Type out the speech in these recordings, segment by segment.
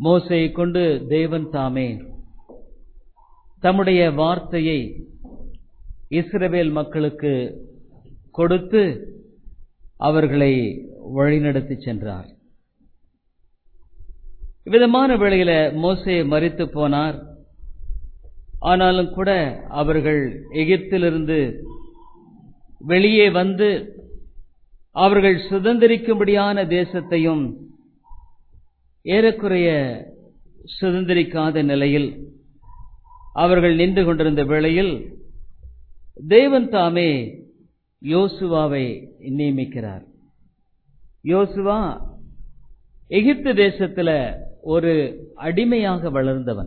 மோசையை கொண்டு தேவன் தாமே தம்முடைய வார்த்தையை இஸ்ரவேல் மக்களுக்கு கொடுத்து அவர்களை வழிநடத்தி சென்றார் இவ்விதமான வேளையில மோசே மறித்து போனார் ஆனாலும் கூட அவர்கள் எகிப்திலிருந்து வெளியே வந்து அவர்கள் சுதந்திரிக்கும்படியான தேசத்தையும் ஏறக்குறைய சுதந்திரிக்காத நிலையில் அவர்கள் நின்று கொண்டிருந்த வேளையில் தேவன் தாமே யோசுவாவை நியமிக்கிறார் யோசுவா எகிப்து தேசத்துல ஒரு அடிமையாக வளர்ந்தவன்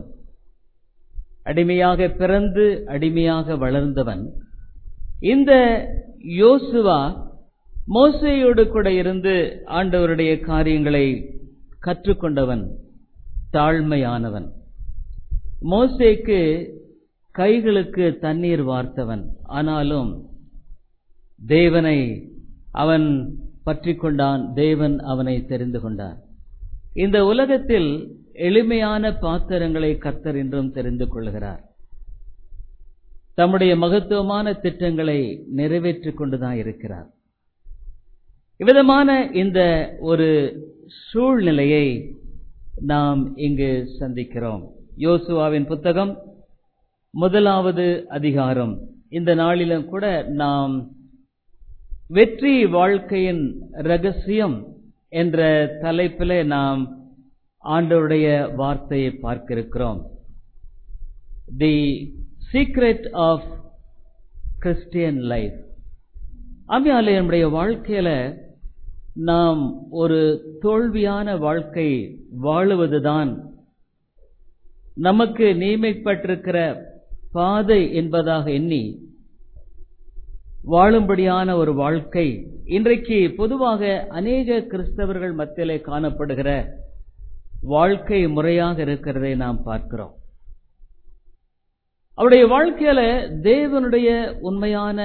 அடிமையாக பிறந்து அடிமையாக வளர்ந்தவன் இந்த யோசுவா மோசையோடு கூட இருந்து ஆண்டவருடைய காரியங்களை கற்றுக்கொண்டவன் தாழ்மையானவன் மோசேக்கு கைகளுக்கு தண்ணீர் வார்த்தவன் ஆனாலும் தேவனை அவன் பற்றி கொண்டான் தேவன் அவனை தெரிந்து கொண்டான் இந்த உலகத்தில் எளிமையான பாத்திரங்களை கத்தர் என்றும் தெரிந்து கொள்கிறார் தம்முடைய மகத்துவமான திட்டங்களை நிறைவேற்றிக் கொண்டுதான் இருக்கிறார் இவ்விதமான இந்த ஒரு சூழ்நிலையை நாம் இங்கு சந்திக்கிறோம் யோசுவாவின் புத்தகம் முதலாவது அதிகாரம் இந்த நாளிலும் கூட நாம் வெற்றி வாழ்க்கையின் ரகசியம் என்ற தலைப்பிலே நாம் ஆண்டவருடைய வார்த்தையை பார்க்க இருக்கிறோம் the secret of Christian life அம்மையாலே நம்முடைய வாழ்க்கையில நாம் ஒரு தோல்வியான வாழ்க்கை வாழுவதுதான் நமக்கு நியமிக்கப்பட்டிருக்கிற பாதை என்பதாக எண்ணி வாழும்படியான ஒரு வாழ்க்கை இன்றைக்கு பொதுவாக அநேக கிறிஸ்தவர்கள் மத்தியிலே காணப்படுகிற வாழ்க்கை முறையாக இருக்கிறதை நாம் பார்க்கிறோம் அவருடைய வாழ்க்கையில தேவனுடைய உண்மையான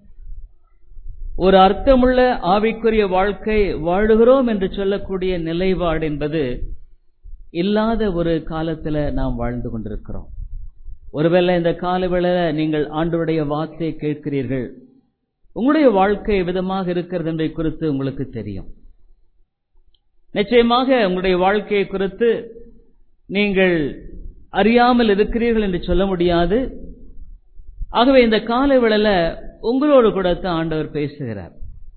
ஒரு அர்த்தமுள்ள ஆவிக்குரிய வாழ்க்கை வாழுகிறோம் என்று சொல்லக்கூடிய நிலைப்பாடு என்பது இல்லாத ஒரு காலத்துல நாம் வாழ்ந்து கொண்டிருக்கிறோம் ஒருவேளை இந்த காலவேளையில நீங்கள் ஆண்டவருடைய வார்த்தையை கேட்கிறீர்கள் உங்களுடைய வாழ்க்கை விதமாக இருக்கிறது என்பதை குறித்து உங்களுக்கு தெரியும் நிச்சயமாக உங்களுடைய வாழ்க்கையை குறித்து நீங்கள் அறியாமல் இருக்கிறீர்கள் என்று சொல்ல முடியாது ஆகவே இந்த காலை வேளையில உங்களோடு கூட தான் ஆண்டவர் பேசுகிறார்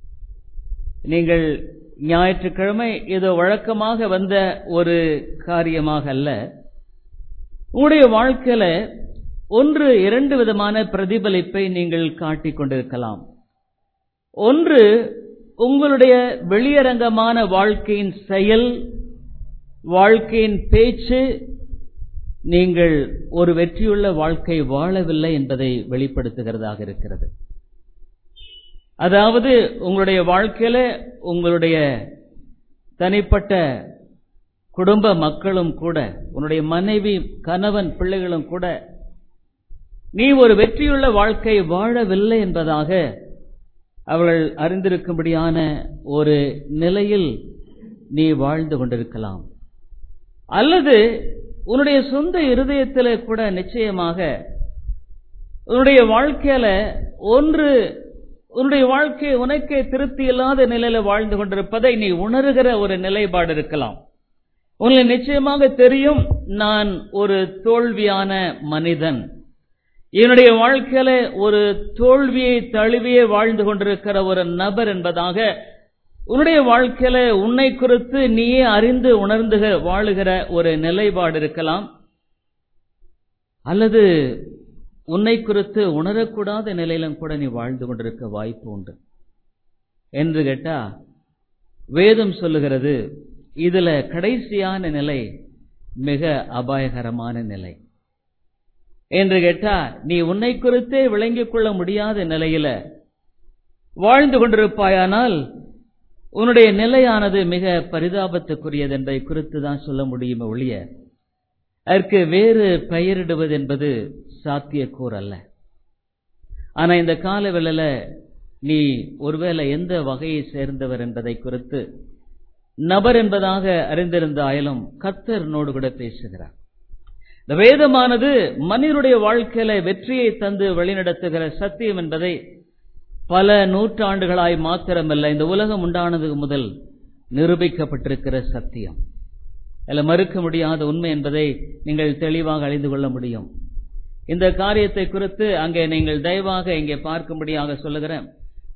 நீங்கள் ஞாயிற்றுக்கிழமை ஏதோ வழக்கமாக வந்த ஒரு காரியமாக அல்ல உங்களுடைய வாழ்க்கையில ஒன்று இரண்டு விதமான பிரதிபலிப்பை நீங்கள் காட்டிக் கொண்டிருக்கலாம் ஒன்று உங்களுடைய வெளியரங்கமான வாழ்க்கையின் செயல் வாழ்க்கையின் பேச்சு நீங்கள் ஒரு வெற்றியுள்ள வாழ்க்கை வாழவில்லை என்பதை வெளிப்படுத்துகிறதாக இருக்கிறது அதாவது உங்களுடைய வாழ்க்கையில உங்களுடைய தனிப்பட்ட குடும்ப மக்களும் கூட உன்னுடைய மனைவி கணவன் பிள்ளைகளும் கூட நீ ஒரு வெற்றியுள்ள வாழ்க்கை வாழவில்லை என்பதாக அவர்கள் அறிந்திருக்கும்படியான ஒரு நிலையில் நீ வாழ்ந்து கொண்டிருக்கலாம் அல்லது உன்னுடைய சொந்த இருதயத்தில் கூட நிச்சயமாக உன்னுடைய வாழ்க்கையில ஒன்று உன்னுடைய வாழ்க்கை உனக்கே திருப்தி இல்லாத நிலையில வாழ்ந்து கொண்டிருப்பதை நீ உணர்கிற ஒரு நிலைப்பாடு இருக்கலாம் உங்களுக்கு நிச்சயமாக தெரியும் நான் ஒரு தோல்வியான மனிதன் என்னுடைய வாழ்க்கையில ஒரு தோல்வியை தழுவியே வாழ்ந்து கொண்டிருக்கிற ஒரு நபர் என்பதாக உன்னுடைய வாழ்க்கையில உன்னை குறித்து நீயே அறிந்து உணர்ந்து வாழுகிற ஒரு நிலைப்பாடு இருக்கலாம் அல்லது உன்னை குறித்து உணரக்கூடாத நிலையிலும் கூட நீ வாழ்ந்து கொண்டிருக்க வாய்ப்பு உண்டு என்று கேட்டா வேதம் சொல்லுகிறது இதுல கடைசியான நிலை மிக அபாயகரமான நிலை என்று கேட்டா நீ உன்னை குறித்தே விளங்கிக் கொள்ள முடியாத நிலையில வாழ்ந்து கொண்டிருப்பாயானால் உன்னுடைய நிலையானது மிக பரிதாபத்துக்குரியது என்பதை குறித்து தான் சொல்ல முடியும் ஒழிய அதற்கு வேறு பெயரிடுவது என்பது சாத்தியக்கூர் அல்ல ஆனா இந்த கால வேளையில நீ ஒருவேளை எந்த வகையை சேர்ந்தவர் என்பதை குறித்து நபர் என்பதாக அறிந்திருந்தாலும் கர்த்தர்னோடு கூட பேசுகிறார் இந்த வேதமானது மனிதனுடைய வாழ்க்கையில வெற்றியை தந்து வழிநடத்துகிற சத்தியம் என்பதை பல நூற்றாண்டுகளாய் மாத்திரமல்ல இந்த உலகம் உண்டானது முதல் நிரூபிக்கப்பட்டிருக்கிற சத்தியம் அதில் மறுக்க முடியாத உண்மை என்பதை நீங்கள் தெளிவாக அறிந்து கொள்ள முடியும் இந்த காரியத்தை குறித்து அங்கே நீங்கள் தயவாக இங்கே பார்க்கும்படியாக சொல்லுகிறேன்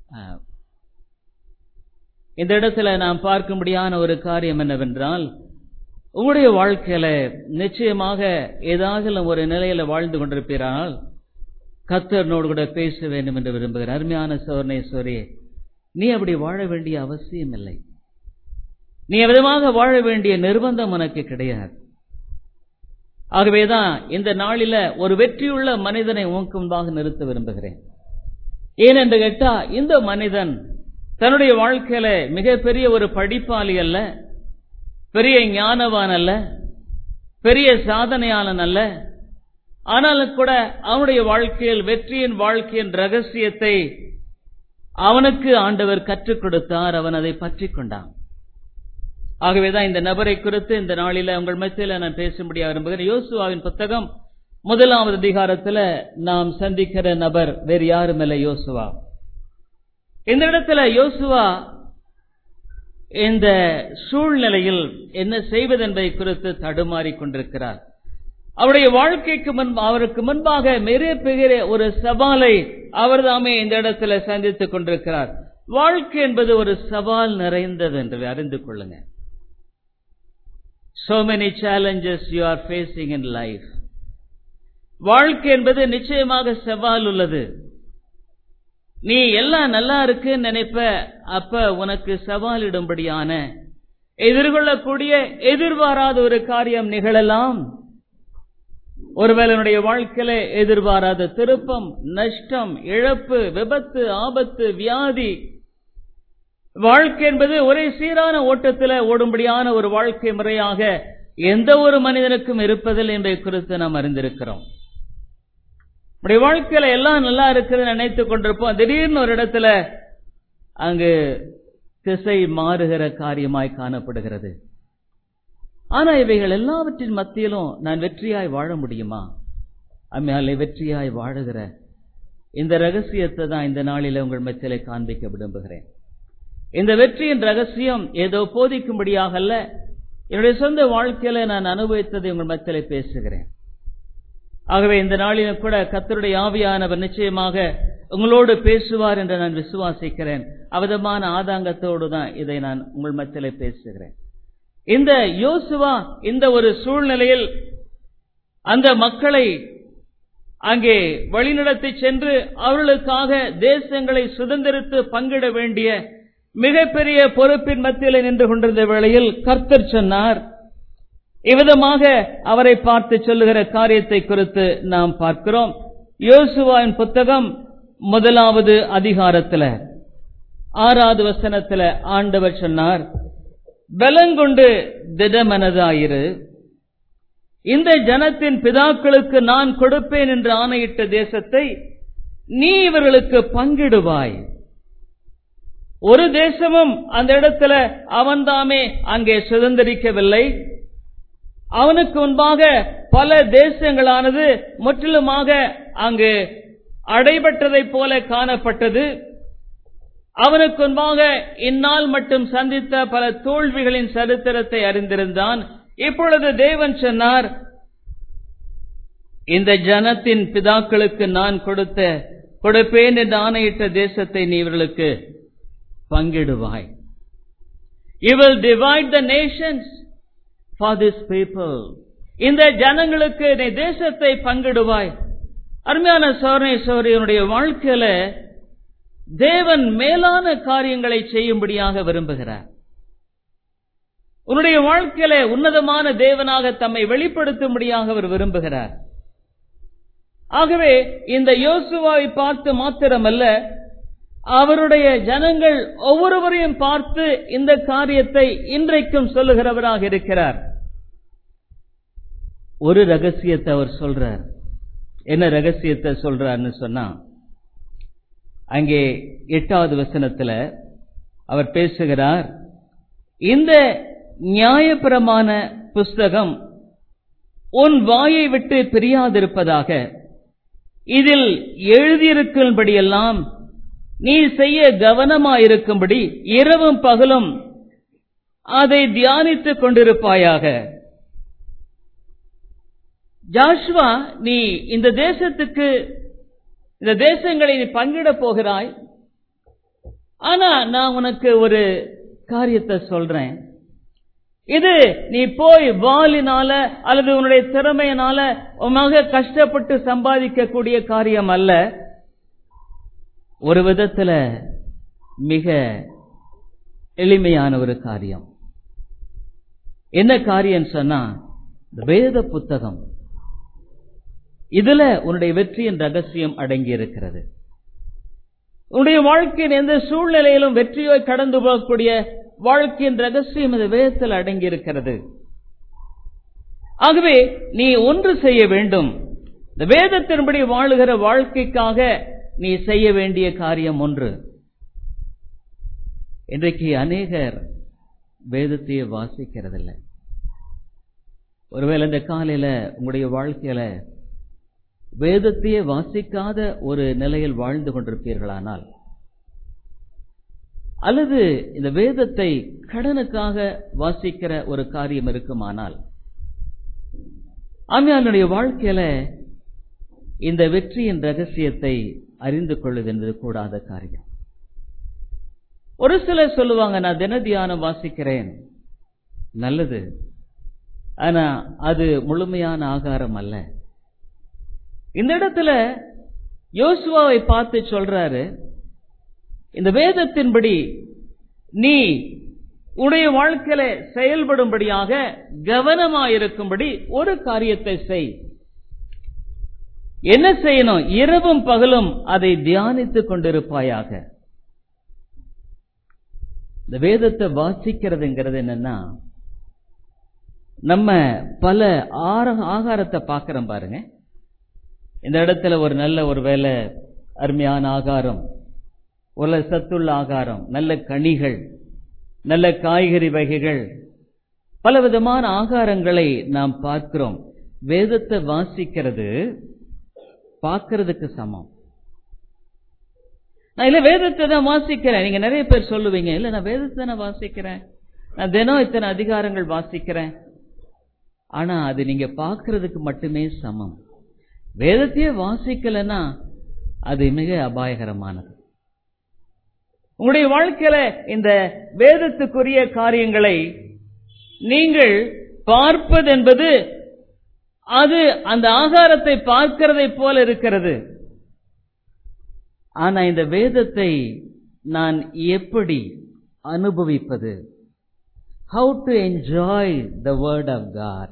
இந்த இடத்துல நாம் பார்க்கும்படியான ஒரு காரியம் என்னவென்றால் உங்களுடைய வாழ்க்கையில நிச்சயமாக ஏதாவது ஒரு நிலையில வாழ்ந்து கொண்டிருப்பீரானால் கத்தர்னோடு கூட பேச வேண்டும் என்று விரும்புகிறேன் அருமையான சோர்ணேஸ்வரி நீ அப்படி வாழ வேண்டிய அவசியம் இல்லை நீ விதமாக வாழ வேண்டிய நிர்பந்தம் உனக்கு கிடையாது ஆகவேதான் இந்த நாளில ஒரு வெற்றியுள்ள மனிதனை உனக்கு முன்பாக நிறுத்த விரும்புகிறேன் ஏனென்று கேட்டா இந்த மனிதன் தன்னுடைய வாழ்க்கையில மிகப்பெரிய ஒரு படிப்பாளி அல்ல பெரிய ஞானவான் அல்ல பெரிய சாதனையாளன் அல்ல ஆனாலும் கூட அவனுடைய வாழ்க்கையில் வெற்றியின் வாழ்க்கையின் ரகசியத்தை அவனுக்கு ஆண்டவர் கற்றுக் கொடுத்தார் அவன் அதை பற்றி கொண்டான் ஆகவேதான் இந்த நபரை குறித்து இந்த நாளில உங்கள் மத்தியில் நான் பேசும்படியாக விரும்புகிறேன் யோசுவாவின் புத்தகம் முதலாவது அதிகாரத்தில் நாம் சந்திக்கிற நபர் வேறு யாரும் இல்லை யோசுவா இந்த இடத்துல யோசுவா இந்த சூழ்நிலையில் என்ன செய்வது என்பதை குறித்து தடுமாறி கொண்டிருக்கிறார் அவருடைய வாழ்க்கைக்கு முன் அவருக்கு முன்பாக மிக பெரிய ஒரு சவாலை அவர் தாமே இந்த இடத்துல சந்தித்துக் கொண்டிருக்கிறார் வாழ்க்கை என்பது ஒரு சவால் நிறைந்தது என்று அறிந்து கொள்ளுங்க so many challenges you are facing in life வாழ்க்கை என்பது நிச்சயமாக சவால் உள்ளது நீ எல்லாம் நல்லா இருக்குன்னு நினைப்ப அப்ப உனக்கு சவாலிடும்படியான எதிர்கொள்ளக்கூடிய எதிர்பாராத ஒரு காரியம் நிகழலாம் ஒருவேளை என்னுடைய வாழ்க்கையில எதிர்பாராத திருப்பம் நஷ்டம் இழப்பு விபத்து ஆபத்து வியாதி வாழ்க்கை என்பது ஒரே சீரான ஓட்டத்தில் ஓடும்படியான ஒரு வாழ்க்கை முறையாக எந்த ஒரு மனிதனுக்கும் இருப்பதில் என்பதை குறித்து நாம் அறிந்திருக்கிறோம் நம்முடைய வாழ்க்கையில எல்லாம் நல்லா இருக்குதுன்னு நினைத்துக் கொண்டிருப்போம் திடீர்னு ஒரு இடத்துல அங்கு திசை மாறுகிற காரியமாய் காணப்படுகிறது ஆனா இவைகள் எல்லாவற்றின் மத்தியிலும் நான் வெற்றியாய் வாழ முடியுமா அம்மையாலே வெற்றியாய் வாழுகிற இந்த ரகசியத்தை தான் இந்த நாளில உங்கள் மத்தியிலே காண்பிக்க விரும்புகிறேன் இந்த வெற்றியின் ரகசியம் ஏதோ போதிக்கும்படியாக அல்ல என்னுடைய சொந்த வாழ்க்கையில நான் அனுபவித்ததை உங்கள் மத்தியிலே பேசுகிறேன் ஆகவே இந்த நாளிலும் கூட கத்தருடைய ஆவியானவர் நிச்சயமாக உங்களோடு பேசுவார் என்று நான் விசுவாசிக்கிறேன் அவதமான ஆதாங்கத்தோடு தான் இதை நான் உங்கள் மத்தியிலே பேசுகிறேன் இந்த யோசுவா இந்த ஒரு சூழ்நிலையில் அந்த மக்களை அங்கே வழிநடத்தி சென்று அவர்களுக்காக தேசங்களை சுதந்திரித்து பங்கிட வேண்டிய மிகப்பெரிய பொறுப்பின் மத்தியில் நின்று கொண்டிருந்த வேளையில் கர்த்தர் சொன்னார் இவ்விதமாக அவரை பார்த்து சொல்லுகிற காரியத்தை குறித்து நாம் பார்க்கிறோம் யோசுவாவின் புத்தகம் முதலாவது அதிகாரத்துல ஆறாவது வசனத்துல ஆண்டவர் சொன்னார் பலங்கொண்டு திடமனதாயிரு இந்த ஜனத்தின் பிதாக்களுக்கு நான் கொடுப்பேன் என்று ஆணையிட்ட தேசத்தை நீ இவர்களுக்கு பங்கிடுவாய் ஒரு தேசமும் அந்த இடத்துல அவன்தாமே அங்கே சுதந்திரிக்கவில்லை அவனுக்கு முன்பாக பல தேசங்களானது முற்றிலுமாக அங்கு அடைபட்டதைப் போல காணப்பட்டது அவனுக்கு முன்பாக இந்நாள் மட்டும் சந்தித்த பல தோல்விகளின் சரித்திரத்தை அறிந்திருந்தான் இப்பொழுது தேவன் சொன்னார் இந்த ஜனத்தின் பிதாக்களுக்கு நான் கொடுத்த கொடுப்பேன் என்று ஆணையிட்ட தேசத்தை நீ இவர்களுக்கு பங்கிடுவாய் You will divide the nations for this people. இந்த ஜனங்களுக்கு நீ தேசத்தை பங்கிடுவாய் அருமையான சோரணை சோரியனுடைய வாழ்க்கையில தேவன் மேலான காரியங்களை செய்யும்படியாக விரும்புகிறார் உன்னுடைய வாழ்க்கையில உன்னதமான தேவனாக தம்மை வெளிப்படுத்தும்படியாக அவர் விரும்புகிறார் ஆகவே இந்த யோசுவாவை பார்த்து மாத்திரமல்ல அவருடைய ஜனங்கள் ஒவ்வொருவரையும் பார்த்து இந்த காரியத்தை இன்றைக்கும் சொல்லுகிறவராக இருக்கிறார் ஒரு ரகசியத்தை அவர் சொல்றார் என்ன ரகசியத்தை சொல்றார்னு சொன்னா அங்கே எட்டாவது வசனத்துல அவர் பேசுகிறார் இந்த நியாயப்பிரமாண புஸ்தகம் உன் வாயை விட்டு பிரியாதிருப்பதாக இதில் எழுதியிருக்கும்படியெல்லாம் நீ செய்ய கவனமாயிருக்கும்படி இரவும் பகலும் அதை தியானித்துக் கொண்டிருப்பாயாக ஜாஷ்வா நீ இந்த தேசத்துக்கு இந்த தேசங்களை நீ பங்கிட போகிறாய் ஆனா நான் உனக்கு ஒரு காரியத்தை சொல்றேன் இது நீ போய் வாலினால அல்லது உன்னுடைய திறமையினால உமாக கஷ்டப்பட்டு சம்பாதிக்கக்கூடிய காரியம் அல்ல ஒரு விதத்துல மிக எளிமையான ஒரு காரியம் என்ன காரியம் சொன்னா வேத புத்தகம் இதுல உன்னுடைய வெற்றியின் ரகசியம் அடங்கி இருக்கிறது உன்னுடைய வாழ்க்கையின் எந்த சூழ்நிலையிலும் வெற்றியோய் கடந்து போகக்கூடிய வாழ்க்கையின் ரகசியம் இந்த வேதத்தில் அடங்கி இருக்கிறது ஆகவே நீ ஒன்று செய்ய வேண்டும் இந்த வேதத்தின்படி வாழுகிற வாழ்க்கைக்காக நீ செய்ய வேண்டிய காரியம் ஒன்று இன்றைக்கு அநேகர் வேதத்தையே வாசிக்கிறதில்லை ஒருவேளை இந்த காலையில உங்களுடைய வாழ்க்கையில வேதத்தையே வாசிக்காத ஒரு நிலையில் வாழ்ந்து கொண்டிருப்பீர்களானால் அல்லது இந்த வேதத்தை கடனுக்காக வாசிக்கிற ஒரு காரியம் இருக்குமானால் ஆமையாளுடைய வாழ்க்கையில இந்த வெற்றியின் ரகசியத்தை அறிந்து கொள்வது என்பது கூடாத காரியம் ஒரு சிலர் சொல்லுவாங்க நான் தின தியானம் வாசிக்கிறேன் நல்லது ஆனா அது முழுமையான ஆகாரம் அல்ல இந்த இடத்துல யோசுவாவை பார்த்து சொல்றாரு இந்த வேதத்தின்படி நீ உடைய வாழ்க்கையில செயல்படும்படியாக கவனமாயிருக்கும்படி ஒரு காரியத்தை செய் என்ன செய்யணும் இரவும் பகலும் அதை தியானித்துக் கொண்டிருப்பாயாக இந்த வேதத்தை வாசிக்கிறதுங்கிறது என்னன்னா நம்ம பல ஆகாரத்தை பார்க்கிறோம் பாருங்க இந்த இடத்துல ஒரு நல்ல ஒரு வேலை அருமையான ஆகாரம் ஒரு சத்துள்ள ஆகாரம் நல்ல கனிகள் நல்ல காய்கறி வகைகள் பல விதமான ஆகாரங்களை நாம் பார்க்கிறோம் வேதத்தை வாசிக்கிறது பார்க்கறதுக்கு சமம் நான் இல்ல வேதத்தை தான் வாசிக்கிறேன் நீங்க நிறைய பேர் சொல்லுவீங்க இல்ல நான் வேதத்தை நான் வாசிக்கிறேன் நான் தினம் இத்தனை அதிகாரங்கள் வாசிக்கிறேன் ஆனா அது நீங்க பார்க்கறதுக்கு மட்டுமே சமம் வேதத்தையே வாசிக்கலன்னா அது மிக அபாயகரமானது உங்களுடைய வாழ்க்கையில இந்த வேதத்துக்குரிய காரியங்களை நீங்கள் பார்ப்பது என்பது அது அந்த ஆகாரத்தை பார்க்கிறதை போல இருக்கிறது ஆனா இந்த வேதத்தை நான் எப்படி அனுபவிப்பது how to enjoy the word of God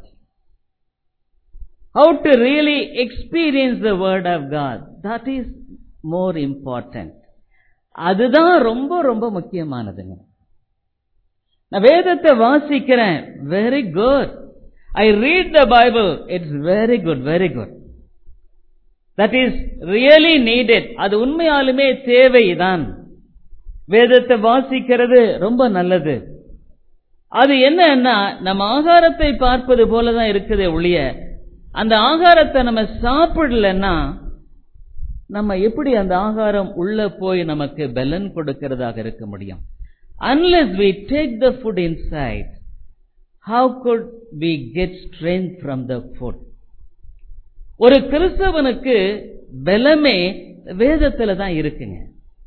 how to really experience the word of God. That is more important. அதுதான் ரொம்ப ரொம்ப முக்கியமானதுங்க நான் வேதத்தை வாசிக்கிறேன் very good I read the Bible it's very good very good that is really needed அது உண்மையாலுமே தேவைதான் வேதத்தை வாசிக்கிறது ரொம்ப நல்லது அது என்னன்னா நம்ம ஆகாரத்தை பார்ப்பது போலதான் இருக்குதே ஒழிய அந்த ஆகாரத்தை நம்ம சாப்பிடலன்னா நம்ம எப்படி அந்த ஆகாரம் உள்ள போய் நமக்கு பலன் கொடுக்கிறதாக இருக்க முடியும் unless we take the food inside how good we get strength from the food ஒரு கிறிஸ்தவனுக்கு பலமே வேதத்துல தான் இருக்குங்க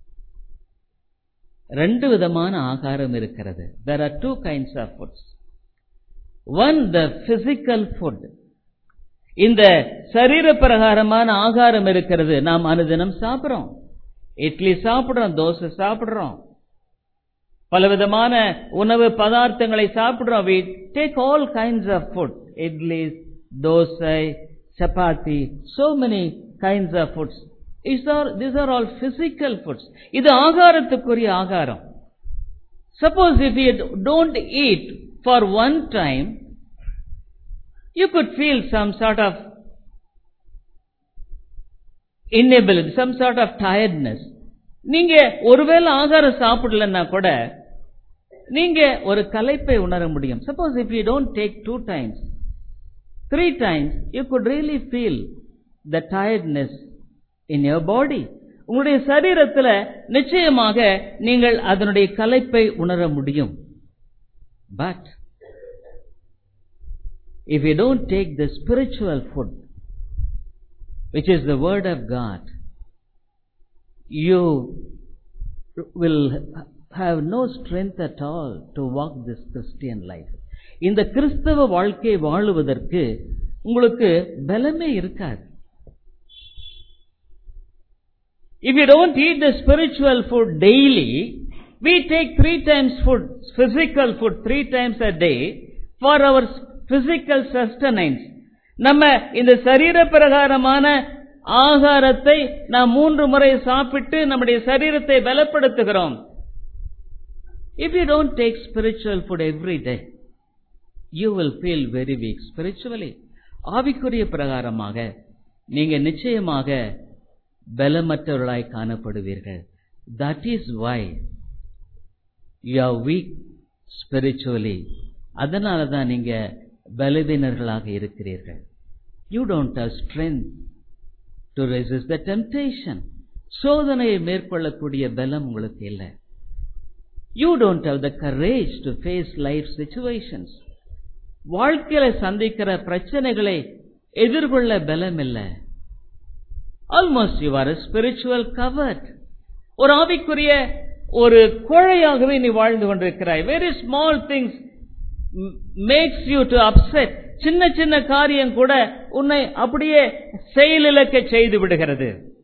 ரெண்டு விதமான ஆகாரம் இருக்கிறது there are two kinds of foods one the physical food இந்த சரீர பிரகாரமான ஆகாரம் இருக்கிறது நாம் அனுதினம் சாப்பிடுறோம் இட்லி சாப்பிடுறோம் தோசை சாப்பிடுறோம் பலவிதமான உணவு பதார்த்தங்களை சாப்பிடுறோம் we take all kinds of food idli dosa chapati so many kinds of foods is are this are all physical foods இது ஆகாரத்துக்குரிய ஆகாரம் suppose if you don't eat for one time you could feel some sort of inability, some sort of tiredness. நீங்க ஒருவேளை ஆகாரம் சாப்பிடலன்னா கூட நீங்க ஒரு கலைப்பை உணர முடியும் suppose if you don't take two times three times you could really feel the tiredness in your body உங்களுடைய சரீரத்துல நிச்சயமாக நீங்கள் அதனுடைய கலைப்பை உணர முடியும் but if you don't take the spiritual food, which is the word of God, you will have no strength at all to walk this Christian life. இந்த கிறிஸ்தவ வாழ்க்கை வாழுவதற்கு உங்களுக்கு பலமே இருக்காது If you don't eat the spiritual food daily, we take three times food, physical food, three times a day for our physical sustenance. நம்ம இந்த சரீர பிரகாரமான ஆகாரத்தை நாம் மூன்று முறை சாப்பிட்டு நம்முடைய சரீரத்தை பலப்படுத்துகிறோம் If you don't take spiritual food every day, you will feel very weak spiritually. ஆவிக்குரிய பிரகாரமாக நீங்க நிச்சயமாக பலமற்றவர்களாய் காணப்படுவீர்கள் that is why you are weak spiritually அதனால தான் நீங்க பலவீனர்களாக இருக்கிறீர்கள் you don't have strength to resist the temptation சோதனையை மேற்கொள்ளக்கூடிய பலம் உங்களுக்கு இல்லை you don't have the courage to face life situations வாழ்க்கையில சந்திக்கிற பிரச்சனைகளை எதிர்கொள்ள பலம் இல்லை almost you are spiritual coward ஒரு ஆவிக்குரிய ஒரு கோழையாகவே நீ வாழ்ந்து கொண்டிருக்கிறாய் very small things makes you to upset சின்ன சின்ன காரியம் கூட உன்னை அப்படியே செயலிழக்க செய்து விடுகிறது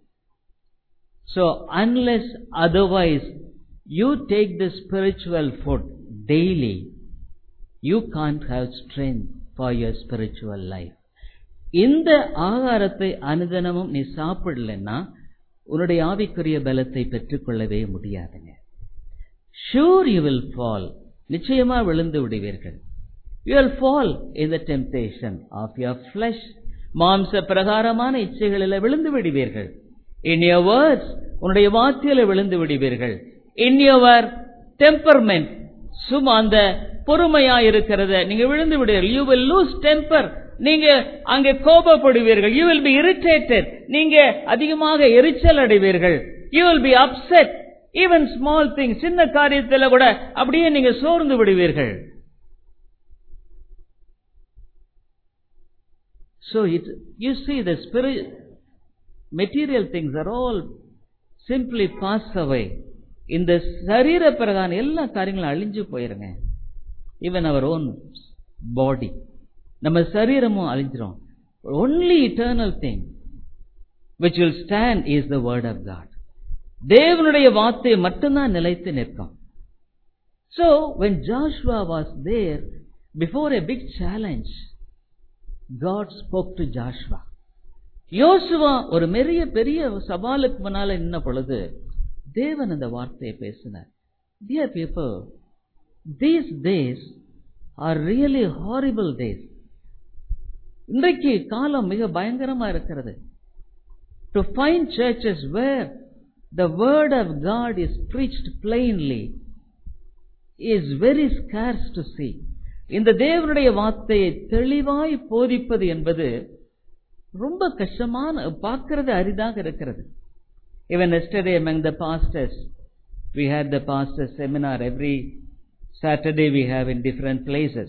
So unless otherwise you take the spiritual food daily, you can't have strength for your spiritual life. இந்த ஆகாரத்தை அனுதினமும் நீ சாப்பிடலன்னா உன்னுடைய ஆவிக்குரிய பலத்தை பெற்றுக்கொள்ளவே முடியாதுங்க ஷூர் யூ வில் ஃபால் நிச்சயமா விழுந்து விடுவீர்கள் you will fall in the temptation of your flesh மாம்ச பிரகாரமான இச்சைகளில் விழுந்து விடுவீர்கள் இன் யுவர் வேர்ட்ஸ் உன்னுடைய வார்த்தையில விழுந்து விடுவீர்கள் இன் யுவர் டெம்பர்மெண்ட் சும்மா அந்த பொறுமையா இருக்கிறத நீங்க விழுந்து விடுவீர்கள் யூ வில் லூஸ் டெம்பர் நீங்க அங்கே கோபப்படுவீர்கள் யூ வில் பி இரிட்டேட்டட் நீங்க அதிகமாக எரிச்சல் அடைவீர்கள் you will be upset even small thing சின்ன காரியத்தில் கூட அப்படியே நீங்க சோர்ந்து விடுவீர்கள் So it, you see the spirit, material things are all simply pass away. இந்த சரீர பிரகாரம் எல்லா காரியங்களும் அழிஞ்சு போயிருங்க ஈவன் அவர் ஓன் பாடி நம்ம சரீரமும் அழிஞ்சிரும் only eternal thing which will stand is the word of God தேவனுடைய வார்த்தை மட்டும்தான் நிலைத்து நிற்கும் So when Joshua was there before a big challenge, God spoke to Joshua. யோசுவா ஒரு பெரிய பெரிய சவாலுக்கு முன்னால நின்ன பொழுது தேவன் அந்த வார்த்தையை பேசினார் Dear people, these days are really horrible days. இன்றைக்கு காலம் மிக பயங்கரமா இருக்கிறது to find churches where the word of God is preached plainly is very scarce to see இந்த தேவனுடைய வார்த்தையை தெளிவாய் போதிப்பது என்பது ரொம்ப கஷ்டமான பார்க்கிறது அரிதாக இருக்கிறது Even yesterday among the pastors, we had the pastor seminar every Saturday we have in different places.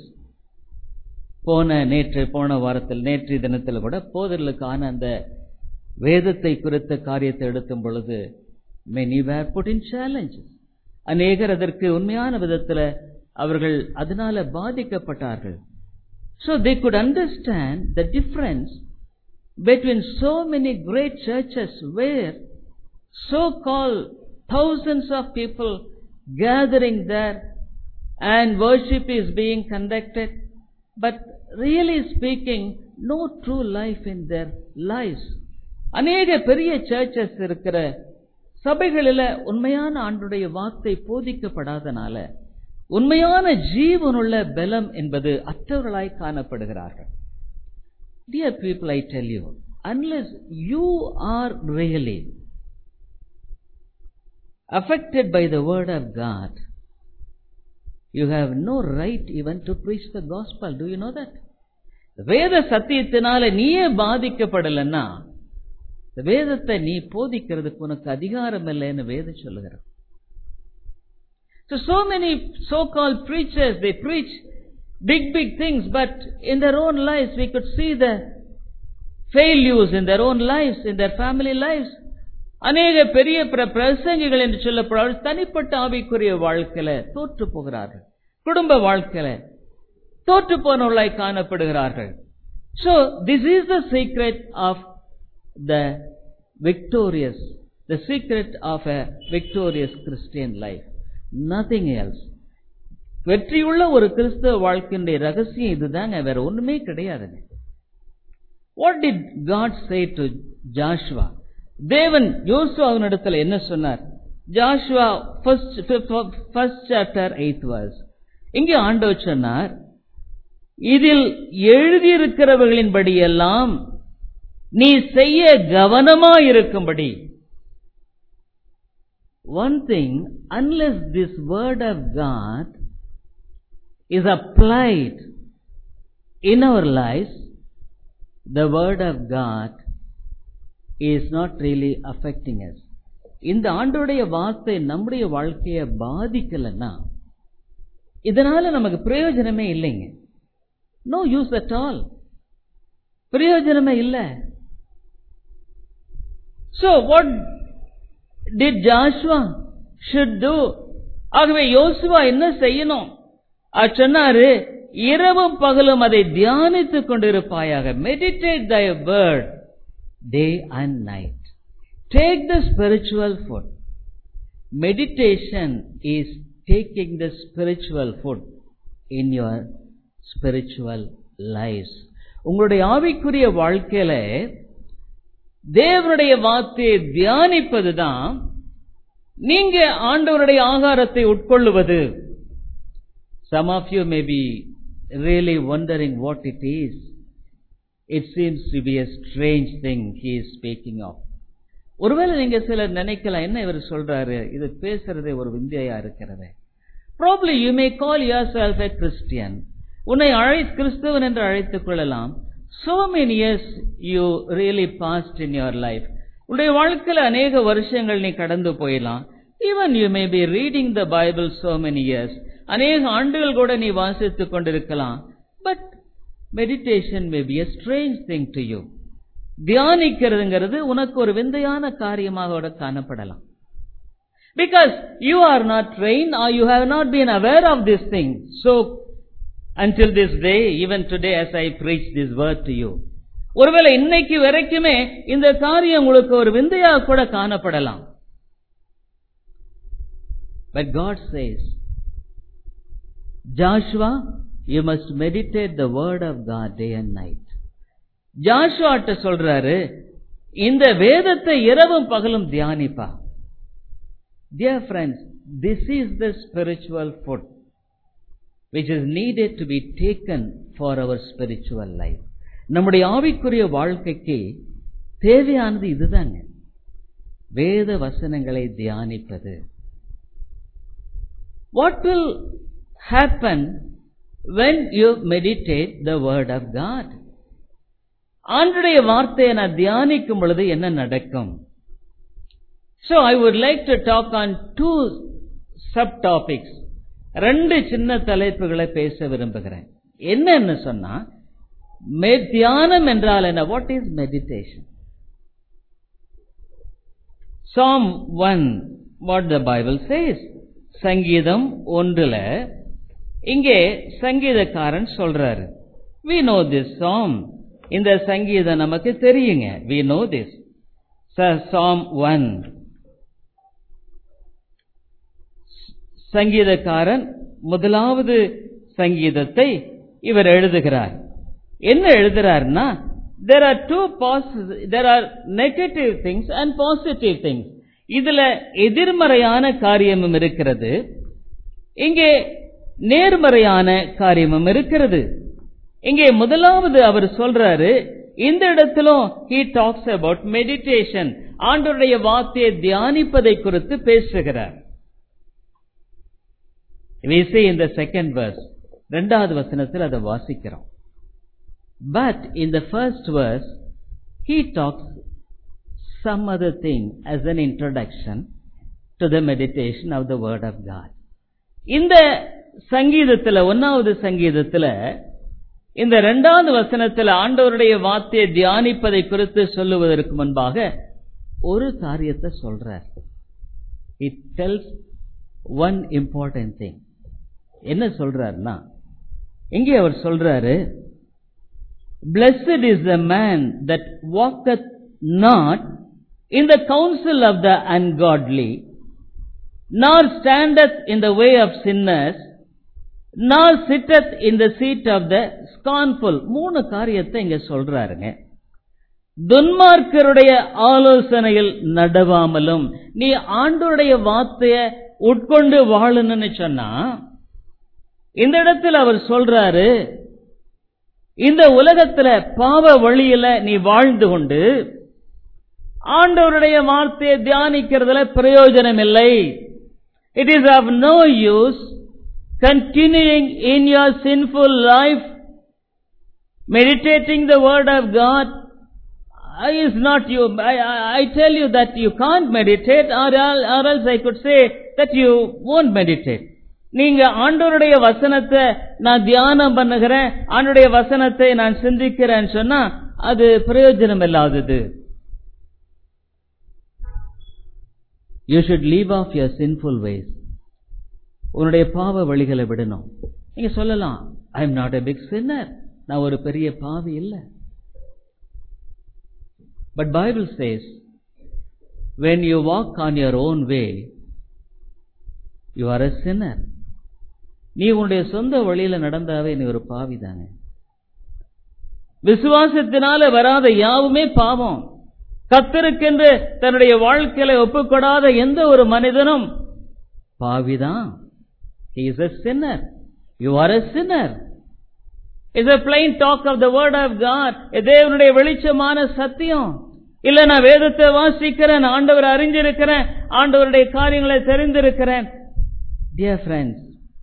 போன நேற்று போன வாரத்தில் நேற்று தினத்தில் கூட போதர்களுக்கான அந்த வேதத்தை குறித்த காரியத்தை எடுக்கும் பொழுது many were put in challenges. அநேகர் அதற்கு உண்மையான விதத்தில் அவர்கள் அதனால பாதிக்கப்பட்டார்கள் So they could understand the difference between so many great churches where so-called thousands of people gathering there and worship is being conducted, but really speaking, no true life in their lives. அநேக பெரிய churches இருக்கிற சபைகளில உண்மையான ஆண்டுடைய வார்த்தை போதிக்கப்படாதனால உண்மையான ஜீவனுள்ள பலம் என்பது அற்றவர்களாய் காணப்படுகிறார்கள் Dear people, I tell you, unless you are really affected by the word of God, you have no right even to preach the gospel. Do you know that? வேத சத்தியத்தினால நீயே பாதிக்கப்படலன்னா இந்த வேதத்தை நீ போதிக்கிறதுக்கு உனக்கு அதிகாரம் இல்லைன்னு வேதம் சொல்லுகிறது So, so many so-called preachers, they preach big, big things, but in their own lives, we could see the failures in their own lives, in their family lives. அநேக பெரிய பிர- பிரசங்கிகள் என்று சொல்லப்படாமல் தனிப்பட்ட ஆவிக்குரிய வாழ்க்கையில தோற்று போகிறார்கள் குடும்ப வாழ்க்கையில தோற்று போனவர்களாய் காணப்படுகிறார்கள் So, this is the secret of the victorious, the secret of a victorious Christian life. Nothing else. வெற்றியுள்ள ஒரு கிறிஸ்தவ வாழ்க்கையினுடைய ரகசியம் இதுதாங்க வேற ஒண்ணுமே கிடையாதுங்க what did God say to Joshua தேவன் யோசுவாவினிடத்தில் என்ன சொன்னார் Joshua first chapter eight verse இங்கே ஆண்டவர் சொன்னார் இதில் எழுதியிருக்கிறவர்களின்படியெல்லாம் நீ செய்ய கவனமாயிருக்கும்படி one thing unless this word of god is applied in our lives the word of god is not really affecting us இந்த ஆண்டோடைய வார்த்தை நம்முடைய வாழ்க்கையை பாதிக்கலன்னா இதனால நமக்கு பிரயோஜனமே இல்லைங்க நோ யூஸ் அட் ஆல் பிரயோஜனமே இல்லை So what did Joshua should do? ஆகவே யோசுவா என்ன செய்யணும் அவர் சொன்னாரு இரவும் பகலும் அதை தியானித்துக் கொண்டிருப்பாயாக meditate thy word day and night take the spiritual food meditation is taking the spiritual food in your spiritual life உங்களுடைய ஆவிக்குரிய வாழ்க்கையில தேவனுடைய வார்த்தையை தியானிப்பதுதான் நீங்க ஆண்டவருடைய ஆகாரத்தை உட்கொள்ளுவது some of you may be really wondering what it is it seems to be a strange thing he is speaking of ஒருவேளை நீங்க சிலர் நினைக்கலாம் என்ன இவர் சொல்றாரு இது பேசுறதே ஒரு விந்தையா இருக்கிறது probably you may call yourself a Christian உன்னை அழை கிறிஸ்தவன் என்று அழைத்துக் கொள்ளலாம் so many years you really passed in your life உன்னுடைய வாழ்க்கையில அநேக வருஷங்கள் நீ கடந்து போயிடலாம் even you may be reading the bible so many years அநேக ஆண்டுகள் கூட நீ வாசித்துக் கொண்டிருக்கலாம் but meditation may be a strange thing to you தியானிக்கிறதுங்கிறது உனக்கு ஒரு விந்தையான காரியமாக கூட காணப்படலாம் because you are not trained or you have not been aware of this thing so until this day even today as i preach this word to you ஒருவேளை இன்னைக்கு வரைக்குமே இந்த காரியம் உங்களுக்கு ஒரு விந்தையாக கூட காணப்படலாம் but god says joshua you must meditate the word of god day and night ஜாஷுவாட்ட சொல்றாரு இந்த வேதத்தை இரவும் பகலும் தியானிப்பா Dear friends, this is the spiritual food which is needed to be taken for our spiritual life. நம்முடைய ஆவிக்குரிய வாழ்க்கைக்கு தேவையானது இதுதாங்க வேத வசனங்களை தியானிப்பது What will happen when you meditate the word of God? ஆண்டுடைய வார்த்தையை நான் தியானிக்கும் பொழுது என்ன நடக்கும் So I would like to talk on two subtopics. ரெண்டு சின்ன தலைப்புகளை பேச விரும்புகிறேன் என்னன்னு சொன்னா மே- தியானம் என்றால் என்ன what is meditation psalm one what the Bible says சங்கீதம் ஒன்றுல இங்கே சங்கீதக்காரன் சொல்றாரு வி நோ திஸ் சாம் இந்த சங்கீதம் நமக்கு தெரியுங்க we know this psalm one சங்கீதக்காரன் முதலாவது சங்கீதத்தை இவர் எழுதுகிறார் என்ன எழுதுறாருன்னா there are two posi- there are negative things and positive things இதுல எதிர்மறையான காரியமும் இருக்கிறது இங்கே நேர்மறையான காரியமும் இருக்கிறது இங்கே முதலாவது அவர் சொல்றாரு இந்த இடத்திலும் he talks about meditation ஆண்டவருடைய வார்த்தையை தியானிப்பதை குறித்து பேசுகிறார் we see in the second verse ரெண்டாவது வசனத்தில் அதை வாசிக்கிறோம் but in the first verse he talks some other thing as an introduction to the meditation of the word of god இந்த சங்கீதத்துல ஒன்னாவது சங்கீதத்துல இந்த இரண்டாவது வசனத்தில் ஆண்டவருடைய வார்த்தையை தியானிப்பதை குறித்து சொல்லுவதற்கு முன்பாக ஒரு காரியத்தை சொல்றார் it tells one important thing என்ன சொல்றாருன்னா இங்கே அவர் சொல்றாரு blessed is the man that walketh not in the counsel of the ungodly nor standeth in the way of sinners நார் சிட்டத் இன் த சீட் ஆஃப் த ஸ்கான்ஃபுல் மூணு காரியத்தை இங்க சொல்றாருங்க துன்மார்க்கருடைய ஆலோசனையில் நடவாமலும் நீ ஆண்டோருடைய வார்த்தைய உட்கொண்டு வாழணும்னு சொன்னா இந்த இடத்துல அவர் சொல்றாரு இந்த உலகத்துல பாவ வழியில நீ வாழ்ந்து கொண்டு ஆண்டவருடைய வார்த்தையை தியானிக்கிறதுல பிரயோஜனம் இல்லை it is of no use continuing in your sinful life meditating the word of God is not you. I, I, I tell you that you can't meditate or, or else I could say that you won't meditate. நீங்க ஆண்டவருடைய வசனத்தை நான் தியானம் பண்ணுகிறேன் ஆண்டுடைய வசனத்தை நான் சிந்திக்கிறேன்னு சொன்னா அது பிரயோஜனம் இல்லாதது you should leave off your sinful ways உன்னுடைய பாவ வழிகளை விடணும் நீங்க சொல்லலாம் I am not a big sinner நான் ஒரு பெரிய பாவி இல்லை but Bible says when you walk on your own way you are a sinner நீ உன்னுடைய சொந்த வழியில நடந்தாவே நீ ஒரு பாவி தானே விசுவாசத்தினால வராத யாவுமே பாவம் கத்திருக்கென்று தன்னுடைய வாழ்க்கையில ஒப்புக்கொடாத எந்த ஒரு மனிதனும் பாவிதான் He is a sinner. You are a sinner. It's a plain talk of the word of God. தேவனுடைய வெளிச்சமான சத்தியம் இல்ல நான் வேதத்தை வாசிக்கிறேன் ஆண்டவர் அறிஞ்சிருக்கிறேன் ஆண்டவருடைய காரியங்களை தெரிந்திருக்கிறேன் dear friends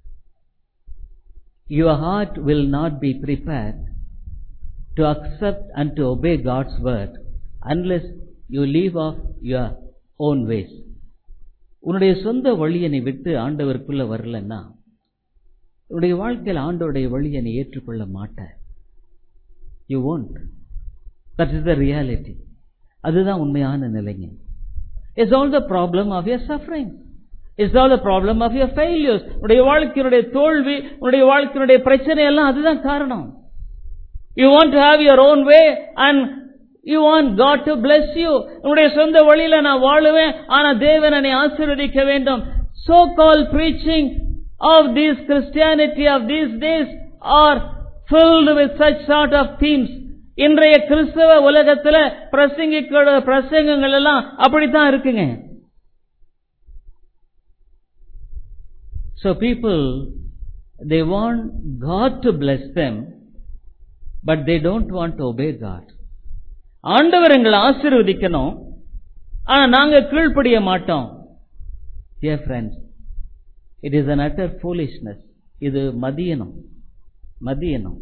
your heart will not be prepared to accept and to obey God's word unless you leave off your own ways உன்னுடைய சொந்த வழியை நீ விட்டு ஆண்டவருக்குள்ள வரலன்னா உன்னுடைய வாழ்க்கையில் ஆண்டவருடைய வழியை நீ ஏற்றுக்கொள்ள மாட்ட you won't that is the reality அதுதான் உண்மையான நிலைங்க it's all the problem of your suffering it's all the problem of your failures உன்னுடைய வாழ்க்கையினுடைய தோல்வி உன்னுடைய வாழ்க்கையினுடைய பிரச்சனை எல்லாம் அதுதான் காரணம் you want to have your own way and you want God to bless you உன்னுடைய சொந்த வழியில நான் வாழுவேன் ஆனா தேவன் என்னை ஆசீர்வதிக்க வேண்டும் so called preaching of these Christianity of these days are filled with such sort of themes இன்றைய கிறிஸ்தவ உலகத்துல பிரசங்கிக்கிற பிரசங்கங்கள் எல்லாம் அப்படித்தான் இருக்குங்க So people, they want God to bless them, but they don't want to obey God. ஆண்டவர் எங்களை ஆசீர்வதிக்கணும் ஆனா நாங்க கீழ்ப்படிய மாட்டோம் dear friends it is an utter foolishness இது மதியனம் மதியனம்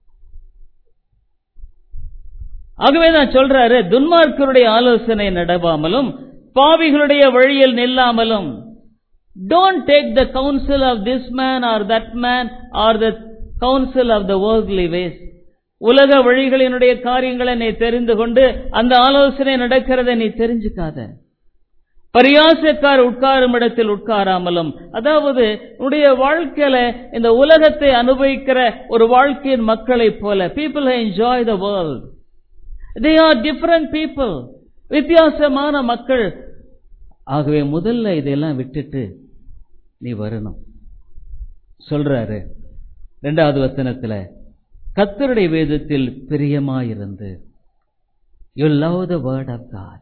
ஆகவே தான் சொல்றாரு துன்மார்க்கருடைய ஆலோசனை நடவாமலும் பாவிகளுடைய வழியில் நில்லாமலும் don't take the counsel of this man or that man or the counsel of the worldly ways உலக வழிகளினுடைய காரியங்களை நீ தெரிந்து கொண்டு அந்த ஆலோசனை நடக்கிறத நீ தெரிஞ்சுக்காத பரியாசக்கார் உட்காரும் இடத்தில் உட்காராமலும் அதாவது உன்னுடைய வாழ்க்கையில இந்த உலகத்தை அனுபவிக்கிற ஒரு வாழ்க்கையின் மக்களைப் போல people enjoy the world they are different people வித்தியாசமான மக்கள் ஆகவே முதல்ல இதெல்லாம் விட்டுட்டு நீ வரணும் சொல்றாரு ரெண்டாவது வசனத்துல கத்தருடைய வேதத்தில் பிரியமாயிருந்து you love the word of God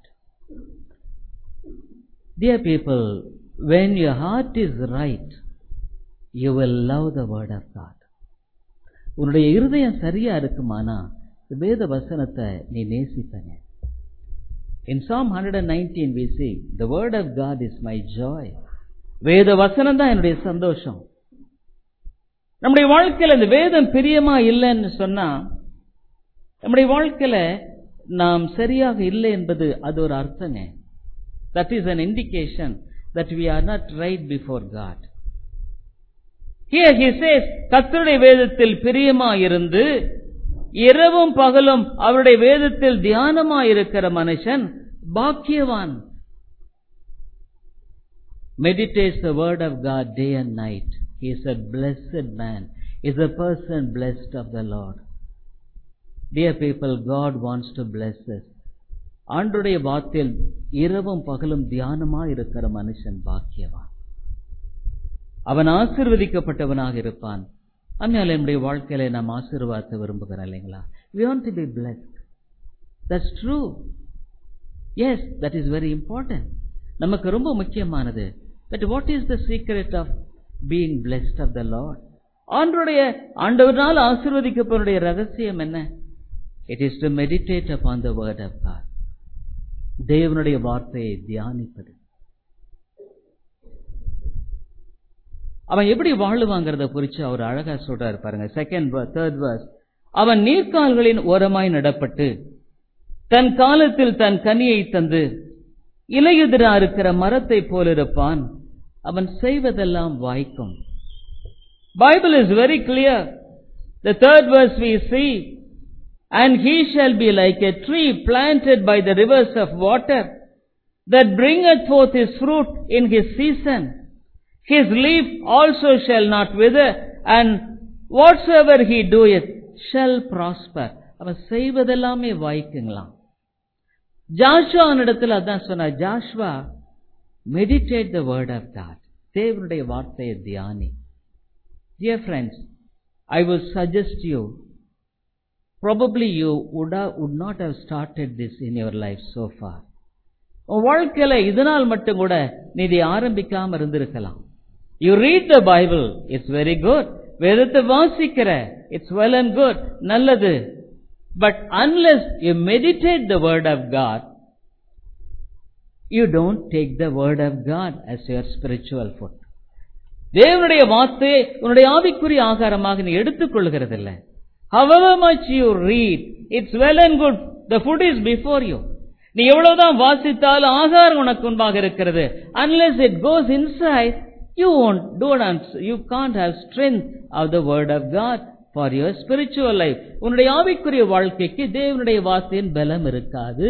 Dear people, when your heart is right, you will love the word of God. உன்னுடைய இருதயம் சரியா இருக்குமானா வேத வசனத்தை நீ நேசிப்பங்க In Psalm 119 we see, the word of God is my joy. வேத வசனம் தான் என்னுடைய சந்தோஷம் நம்முடைய வாழ்க்கையில இந்த வேதம் பிரியமா இல்லைன்னு சொன்னா நம்முடைய வாழ்க்கையில நாம் சரியாக இல்லை என்பது அது ஒரு அர்த்தங்க that is an indication that we are not right before God. Here he says, கர்த்தருடைய வேதத்தில் பிரியமாயிருந்து இரவும் பகலும் அவருடைய வேதத்தில் தியானமாயிருக்கிற மனுஷன் பாக்கியவான் meditates the word of God day and night. He is a blessed man, is a person blessed of the Lord. Dear people, God wants to bless us. ஆண்டுடைய வார்த்தையில் இரவும் பகலும் தியானமா இருக்கிற மனுஷன் பாக்கியவான் அவன் ஆசிர்வதிக்கப்பட்டவனாக இருப்பான் அதனால என்னுடைய வாழ்க்கையில நாம் ஆசீர்வாதத்தை விரும்புகிறோம் இல்லைங்களா we want to be blessed that's true yes that is very important நமக்கு ரொம்ப முக்கியமானது but what is the secret of being blessed of the lord ஆண்டருடைய ஆண்டவரால் ஆசீர்வதிக்கப்பவருடைய ரகசியம் என்ன it is to meditate upon the word of god தேவனுடைய வார்த்தையை தியானிப்பது அவன் எப்படி வாழுவாங்கிறத குறிச்சு அவர் அழகா சொல்றாரு பாருங்க செகண்ட் தேர்ட் வர்ஸ் அவன் நீர்க்கால்களின் ஓரமாய் நடப்பட்டு தன் காலத்தில் தன் கனியை தந்து இலையுதிரா இருக்கிற மரத்தை போலிருப்பான் அவன் செய்வதெல்லாம் வாய்க்கும் Bible is very clear the third verse we see and he shall be like a tree planted by the rivers of water that bringeth forth his fruit in his season his leaf also shall not wither and whatsoever he doeth shall prosper அவன் செய்வதெல்லாமே வாய்க்குங்களாம் ஜாஷுவானிடத்தில் அதான் சொன்னார் Joshua meditate the word of God தேவனுடைய வார்த்தையை தியானி dear friends I will suggest you probably you would, have, would not have started this in your life so far. உன் வாழ்க்கையில இதனால் மட்டும் கூட நீ இதை ஆரம்பிக்காம இருந்திருக்கலாம் you read the Bible it's very good வேதத்தை வாசிக்கிற இட்ஸ் வெல் அண்ட் குட் நல்லது but unless you meditate the word of God you don't take the word of God as your spiritual food தேவனுடைய வார்த்தையை உன்னுடைய ஆவிக்குரிய ஆகாரமாக நீ எடுத்துக்கொள்கிறதில்லை however much you read, it's well and good. The food is before you. நீ எவ்வளவுதான் வாசித்தாலும் ஆகாரம் உனக்கு முன்பாக இருக்கிறது unless it goes inside you won't do not you can't have strength of the word of god for your spiritual life உன்னுடைய ஆவிக்குரிய வாழ்க்கைக்கு தேவனுடைய வார்த்தையின் பலம் இருக்காது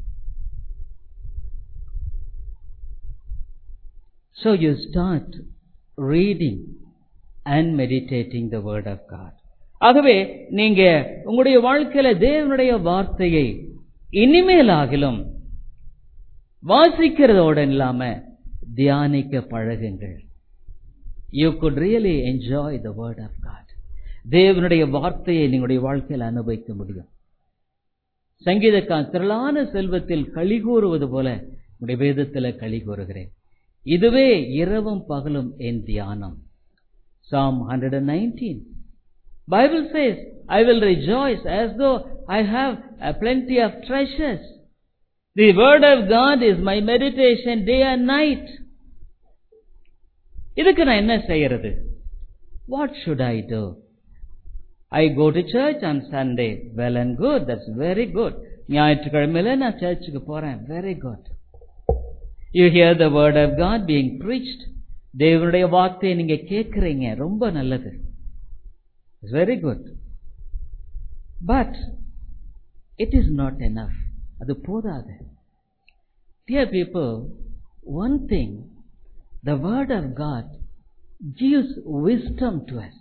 so you start reading and meditating the word of god ஆகவே நீங்க உங்களுடைய வாழ்க்கையில தேவனுடைய வார்த்தையை இனிமேலாகிலும் வாசிக்கிறதோடு இல்லாம தியானிக்க பழகுங்கள் you could really enjoy the word of God தேவனுடைய வார்த்தையை நீங்களுடைய வாழ்க்கையில் அனுபவிக்க முடியும் சங்கீதக்கான் திரளான செல்வத்தில் களி கூறுவது போல உடைய வேதத்தில் களி கூறுகிறேன் இதுவே இரவும் பகலும் என் தியானம் psalm hundred and nineteen Bible says, I will rejoice as though I have a plenty of treasures. The word of God is my meditation day and night. இதுக்கு நான் என்ன செய்யறது What should I do? I go to church on Sunday. Well and good. That's very good. ஞாயிற்றுக்கிழமையில நான் சர்ச்சுக்கு போறேன் very good you hear the word of God being preached தேவனுடைய வார்த்தையை நீங்க கேட்கறீங்க ரொம்ப நல்லது It's very good. But it is not enough. அது போதாது Dear people, one thing, the word of God gives wisdom to us.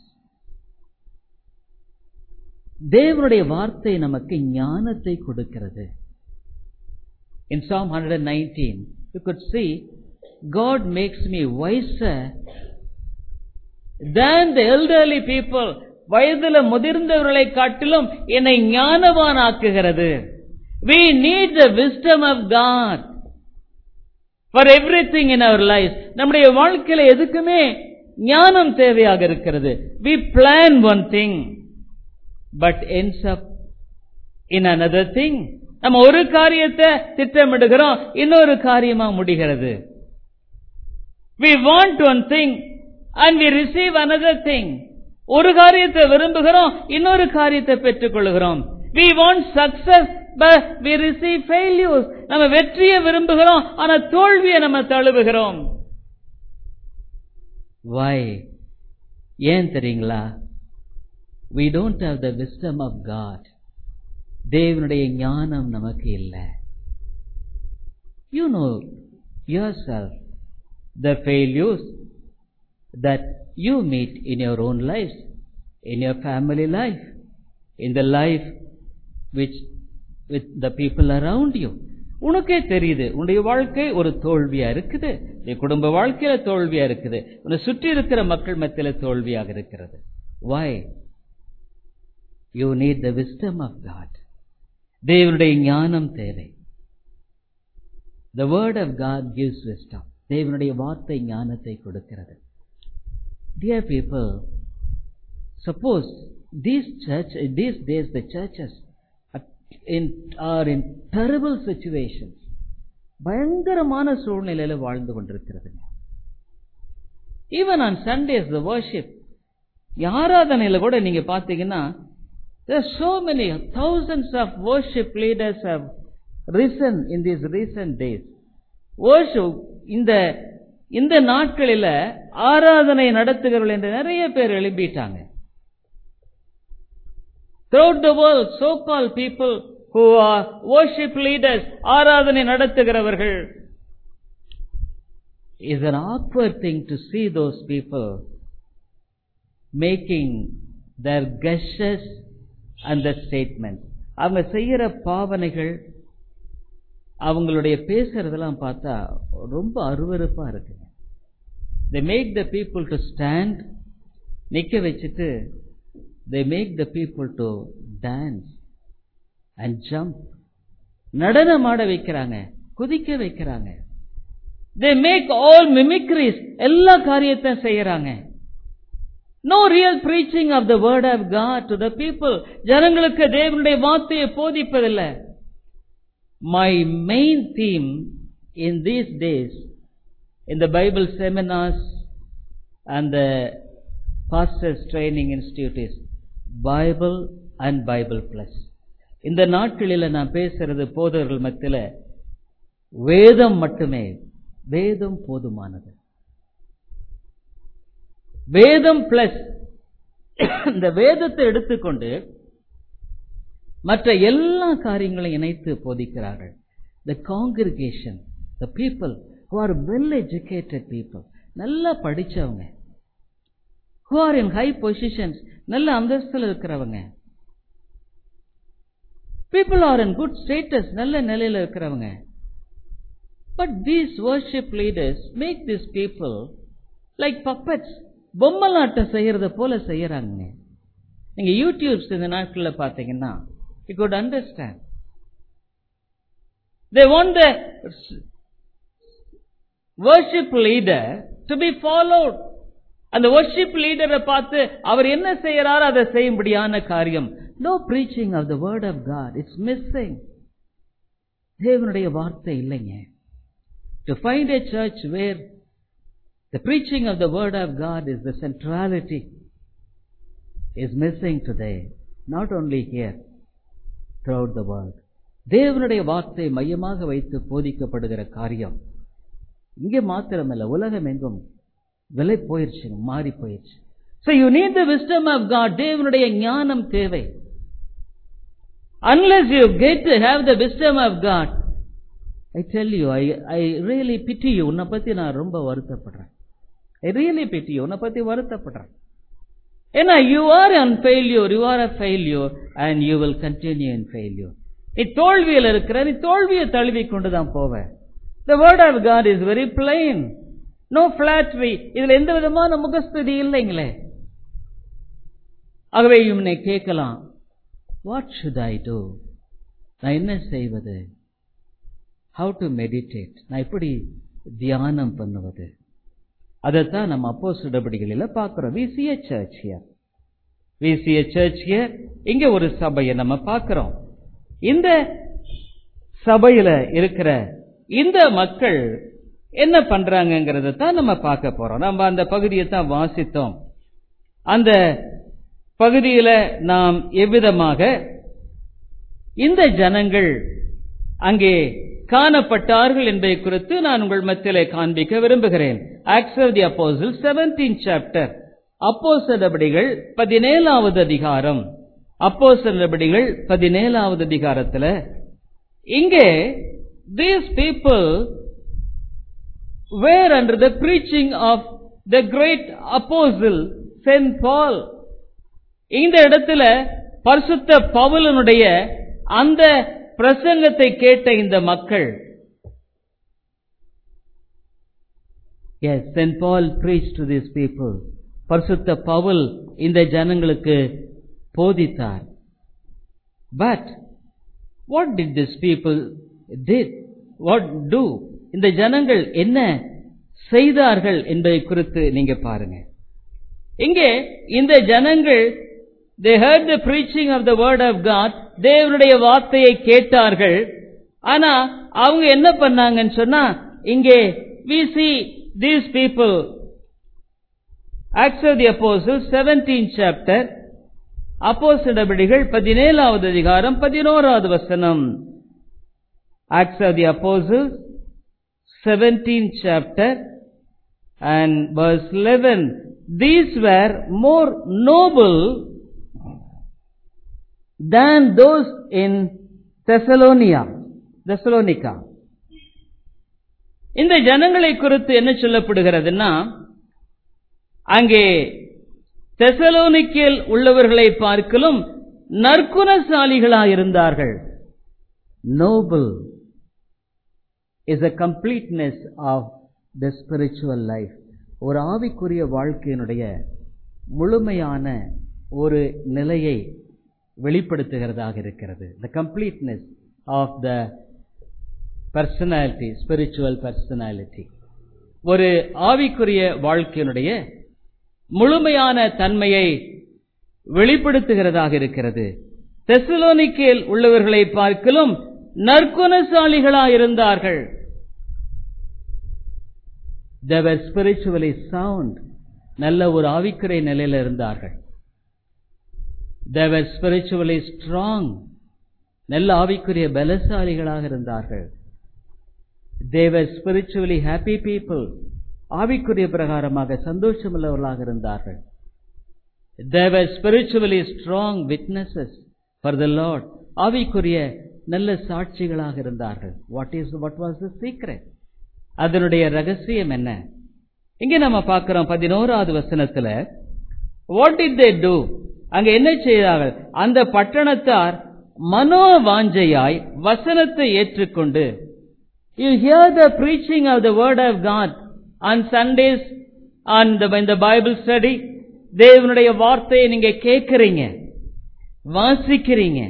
தேவனுடைய வார்த்தை நமக்கு ஞானத்தை கொடுக்கிறது In Psalm 119, you could see, God makes me wiser than the elderly people வயதுல முதிர்ந்தவர்களை காட்டிலும் என்னை ஞானவான் ஆக்குகிறது we need the wisdom of god for everything in our life நம்முடைய வாழ்க்கையில எதுக்குமே ஞானம் தேவையாக இருக்கிறது we plan one thing but ends up in another thing நம்ம ஒரு காரியத்தை திட்டமிடுகிறோம் இன்னொரு காரியமா முடிகிறது we want one thing and we receive another thing ஒரு காரியத்தை விரும்புகிறோம் இன்னொரு காரியத்தை பெற்றுக் கொள்கிறோம் we want success but we receive failures நம்ம வெற்றியை விரும்புகிறோம் ஆனா தோல்வியை நம்ம தழுவுகிறோம் why ஏன் தெரியுங்களா we don't have the wisdom of god தேவனுடைய ஞானம் நமக்கு இல்லை you know yourself the failures that you meet in your own lives, in your family life, in the life which with the people around you. உனக்கே தெரியுது உன்னுடைய வாழ்க்கை ஒரு தோல்வியா இருக்குது உன்னுடைய குடும்ப வாழ்க்கையில தோல்வியா இருக்குது உன்னை சுற்றி இருக்கிற மக்கள் மத்தியில தோல்வியாக இருக்கிறது why you need the wisdom of god தேவனுடைய ஞானம் தேவை the word of god gives wisdom தேவனுடைய வார்த்தை ஞானத்தை கொடுக்கிறது Dear people, suppose these church, these days the churches are in, are in terrible situations. பயங்கரமான சூழ்நிலையில வாழ்ந்து கொண்டிருக்கிறதுங்க even on Sundays the worship ஆராதனையில கூட நீங்க பாத்தீங்கன்னா there are so many thousands of worship leaders have risen in these recent days worship இந்த இந்த நாட்களில ஆராதனை நடத்துகிறவர்கள் என்று நிறைய பேர் எழுப்பிட்டாங்க throughout the world so called people who are worship leaders ஆராதனை நடத்துகிறவர்கள் is an awkward thing to see those people making their gestures and their statements அவங்க செய்யற பாவனைகள் அவங்களுடைய பேசுறதெல்லாம் பார்த்தா ரொம்ப அருவருப்பா இருக்குங்க they make the people to stand நிக்க வச்சுட்டு they make the people to dance and jump நடனம் ஆட வைக்கிறாங்க குதிக்க வைக்கிறாங்க they make all mimicries எல்லா காரியத்தையும் செய்யறாங்க no real preaching of the word of god to the people ஜனங்களுக்கு தேவனுடைய வார்த்தையை போதிப்பதில்லை my main theme in these days in the Bible seminars and the pastors training institute is Bible and Bible plus. இந்த நாட்களில் நான் பேசுறது போதவர்கள் மத்தியில் வேதம் மட்டுமே வேதம் போதுமானது வேதம் பிளஸ் இந்த வேதத்தை எடுத்துக்கொண்டு மற்ற எல்லா காரியங்களையும் இணைத்து போதிக்கிறார்கள் the congregation the people who are well educated people நல்லா படிச்சவங்க who are in high positions நல்ல அந்தஸ்தில் இருக்கிறவங்க people are in good status நல்ல நிலையில இருக்கிறவங்க but these worship leaders make these people like puppets பொம்மலாட்டம் செய்யறத போல செய்யறாங்க நீங்க யூடியூப்ஸ் இந்த நாட்கள்ல பாத்தீங்கன்னா you could understand they want the worship leader to be followed அந்த worship லீடரை பார்த்து அவர் என்ன செய்யறாரோ அதை செய்யும்படியான காரியம் no preaching of the word of God it's missing தேவனுடைய வார்த்தை இல்லைங்க to find a church where the preaching of the word of God is the centrality is missing today not only here throughout the world தேவனுடைய வார்த்தை மையமாக வைத்து போதிக்கப்படுகிற காரியம் இங்கே மாத்திரமல்ல உலகம் எங்கும் விலை போயிருச்சு மாறி போயிருச்சு So you need the wisdom of God. தேவனுடைய ஞானம் தேவை. Unless you get to have the wisdom of God, I tell you, I, I really pity you. உன்னை பத்தி நான் ரொம்ப வருத்தப்படுறேன். I really pity you. உன்னை பத்தி வருத்தப்படுறேன். ஏன்னா you are on failure, you are a failure and you will continue in failure. நீ தோல்வியில் இருக்கிற நீ தோல்வியை தழுவி கொண்டு தான் போவ The word of God is very plain. No flattery. இதுல எந்த விதமான முகஸ்துதி இல்லைங்களே ஆகவே இவனை கேட்கலாம் வாட் ஷுட் ஐ டூ நான் என்ன செய்வது ஹவு டு மெடிடேட் நான் எப்படி தியானம் பண்ணுவது அதைத்தான் நம்ம அப்போ சுடபடிகளில் பார்க்கிறோம் we see church here we see church here இங்க ஒரு சபையை நம்ம பார்க்கிறோம் இந்த சபையில இருக்கிற இந்த மக்கள் என்ன பண்றாங்கங்கிறத தான் நம்ம பார்க்க போறோம் நம்ம அந்த பகுதியை தான் வாசித்தோம் அந்த பகுதியில நாம் எவ்விதமாக இந்த ஜனங்கள் அங்கே காணப்பட்டார்கள் என்பதை குறித்து நான் உங்கள் மத்தியிலே காண்பிக்க விரும்புகிறேன் Acts of the apostles seventeen chapter அப்போஸ் நடபடிகள் பதினேழாவது அதிகாரம் அப்போஸ் நடபடிகள் பதினேழாவது அதிகாரத்துல இங்கே these people were under the preaching of the great apostle Saint Paul இந்த இடத்துல பரிசுத்த பவுலனுடைய அந்த பிரசங்கத்தை கேட்ட இந்த மக்கள் Yes, St. Paul preached to these people. பரிசுத்த பவுல் இந்த ஜனங்களுக்கு போதித்தார் but what did this people did what do இந்த ஜனங்கள் என்ன செய்தார்கள் என்பதை குறித்து நீங்க பாருங்க இங்கே இந்த ஜனங்கள் they heard the preaching of the word of God தேவனுடைய வார்த்தையை கேட்டார்கள் ஆனா அவங்க என்ன பண்ணாங்கன்னு சொன்னா இங்கே we see these people Acts of the Apostles 17th chapter அப்போஸ்தலர் நடபடிகள் பதினேழாவது அதிகாரம் பதினோராவது வசனம் Acts of the Apostles 17th chapter and verse 11 these were more noble than those in Thessalonica Thessalonica இந்த ஜனங்களை குறித்து என்ன சொல்லப்படுகிறதுன்னா அங்கே தெசலோனிக்கில் உள்ளவர்களை பார்க்கலும் நற்குணசாலிகளாயிருந்தார்கள் noble is a completeness of the spiritual life ஒரு ஆவிக்குரிய வாழ்க்கையினுடைய முழுமையான ஒரு நிலையை வெளிப்படுத்துகிறதாக இருக்கிறது the completeness of the personality spiritual personality ஒரு ஆவிக்குரிய வாழ்க்கையினுடைய முழுமையான தன்மையை வெளிப்படுத்துகிறதாக இருக்கிறது தெசலோனிக்கேல் உள்ளவர்களை பார்க்கலும் நற்குணசாலிகளாயிருந்தார்கள் they were spiritually sound நல்ல ஒரு ஆவிக்குறை நிலையில இருந்தார்கள் they were spiritually strong நல்ல ஆவிக்குரிய பலசாலிகளாக இருந்தார்கள் they were spiritually happy people ஆவிக்குரிய பிரகாரமாக சந்தோஷமுள்ளவர்களாக இருந்தார்கள் they were spiritually strong witnesses for the lord ஆவிக்குரிய நல்ல சாட்சிகளாக இருந்தார்கள் what is what was the secret அதனுடைய ரகசியம் என்ன இங்க நம்ம பார்க்கிறோம் பதினோராவது வசனத்துல what did they do அங்க என்ன செய்தார்கள் அந்த பட்டணத்தார் மனோ வாஞ்சையாய் வசனத்தை ஏற்றுக்கொண்டு you hear the preaching of the word of god on sundays on the in the bible study தேவனுடைய வார்த்தையை நீங்க கேட்கிறீங்க வாசிக்கிறீங்க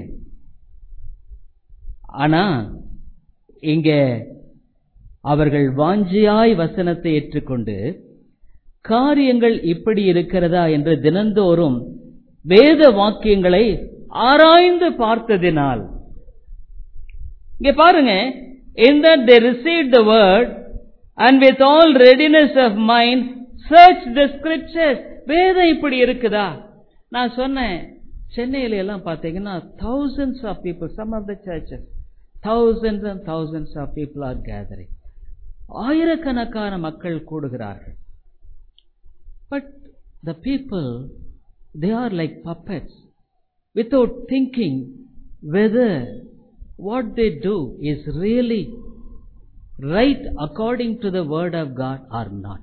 ஆனா இங்க அவர்கள் வாஞ்சியாய் வசனத்தை ஏற்றுக்கொண்டு காரியங்கள் இப்படி இருக்கிறதா என்று தினந்தோறும் வேத வாக்கியங்களை ஆராய்ந்து பார்த்ததினால் இங்க பாருங்க in that they received the word and with all readiness of mind search the scriptures வேதம் இப்படி இருக்குதா நான் சொன்னேன் சென்னையில எல்லாம் பார்த்தீங்கன்னா thousands of people some of the churches thousands and thousands of people are gathering ஆயிரக்கணக்கான மக்கள் கூடுகிறார்கள் but the people they are like puppets without thinking whether what they do is really right according to the word of God or not.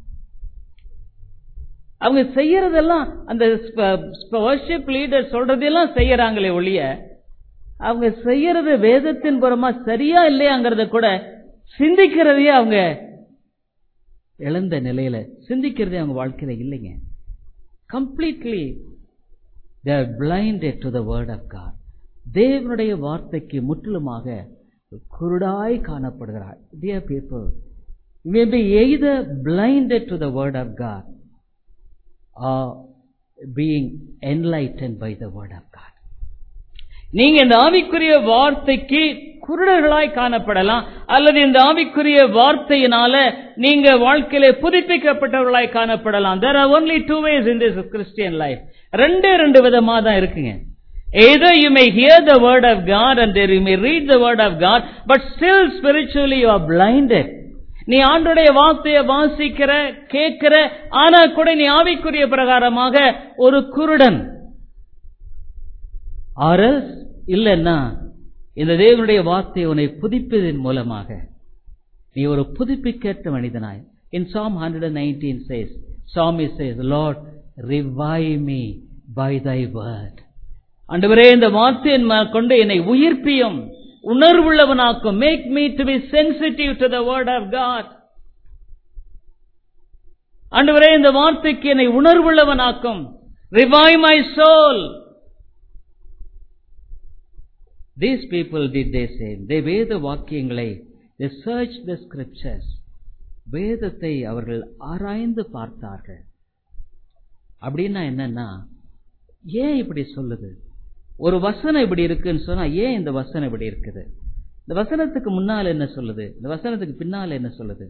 அவங்க செய்யறதெல்லாம் அந்த worship leader சொல்றதெல்லாம் செய்யறாங்களே ஒழிய அவங்க செய்யறது வேதத்தின் புறமா சரியா இல்லையாங்கிறத கூட சிந்திக்கிறதையே அவங்க இழந்த நிலையில சிந்திக்கிறதே அவங்க வாழ்க்கையில இல்லைங்க completely they're blinded to the word of God தேவனுடைய வார்த்தைக்கு முற்றிலுமாக குருடாய் காணப்படுகிறார் dear people may be either blinded to the word of God or being enlighten by the word of God நீங்க இந்த ஆவிக்குரிய வார்த்தைக்கு குருடர்களாய் காணப்படலாம் அல்லது இந்த ஆவிக்குரிய வார்த்தையினால நீங்க வாழ்க்கையிலே புதுப்பிக்கப்பட்டவர்களாய் காணப்படலாம் there are only two ways in this christian life ரெண்டே ரெண்டு விதமா தான் இருக்குங்க either you may hear the word of god and there you may read the word of god but still spiritually you are blinded நீ ஆண்டுடைய வார்த்தையை வாசிக்கிற கேட்கிற ஆனா கூட நீ ஆவிக்குரிய பிரகாரமாக ஒரு குருடன் ஆரல்ஸ் இல்லைன்னா இந்த தேவனுடைய வார்த்தை உன்னை புதுப்பிதன் மூலமாக நீ ஒரு புதுப்பிக்கற்ற மனிதனாய் in Psalm hundred and nineteen says சாமி says Lord revive me by thy word அண்டவரே இந்த வார்த்தையின் மேல் கொண்டு என்னை உயிர்ப்பியும் உணர்வுள்ளவனாக்கும் make me to be sensitive to the word of God அண்டவரே இந்த வார்த்தைக்கு என்னை உணர்வுள்ளவனாக்கும் revive my soul These people did the same. They வேத வாக்கியங்களை they searched the scriptures. வேதத்தை அவர்கள் ஆராய்ந்து பார்த்தார்கள் அப்படின்னா என்னன்னா ஏன் இப்படி சொல்லுது ஒரு வசனம் இப்படி இருக்குன்னு சொன்னா ஏன் இந்த வசனம் இப்படி இருக்குது இந்த வசனத்துக்கு முன்னால் என்ன சொல்லுது இந்த வசனத்துக்கு பின்னால் என்ன சொல்லுது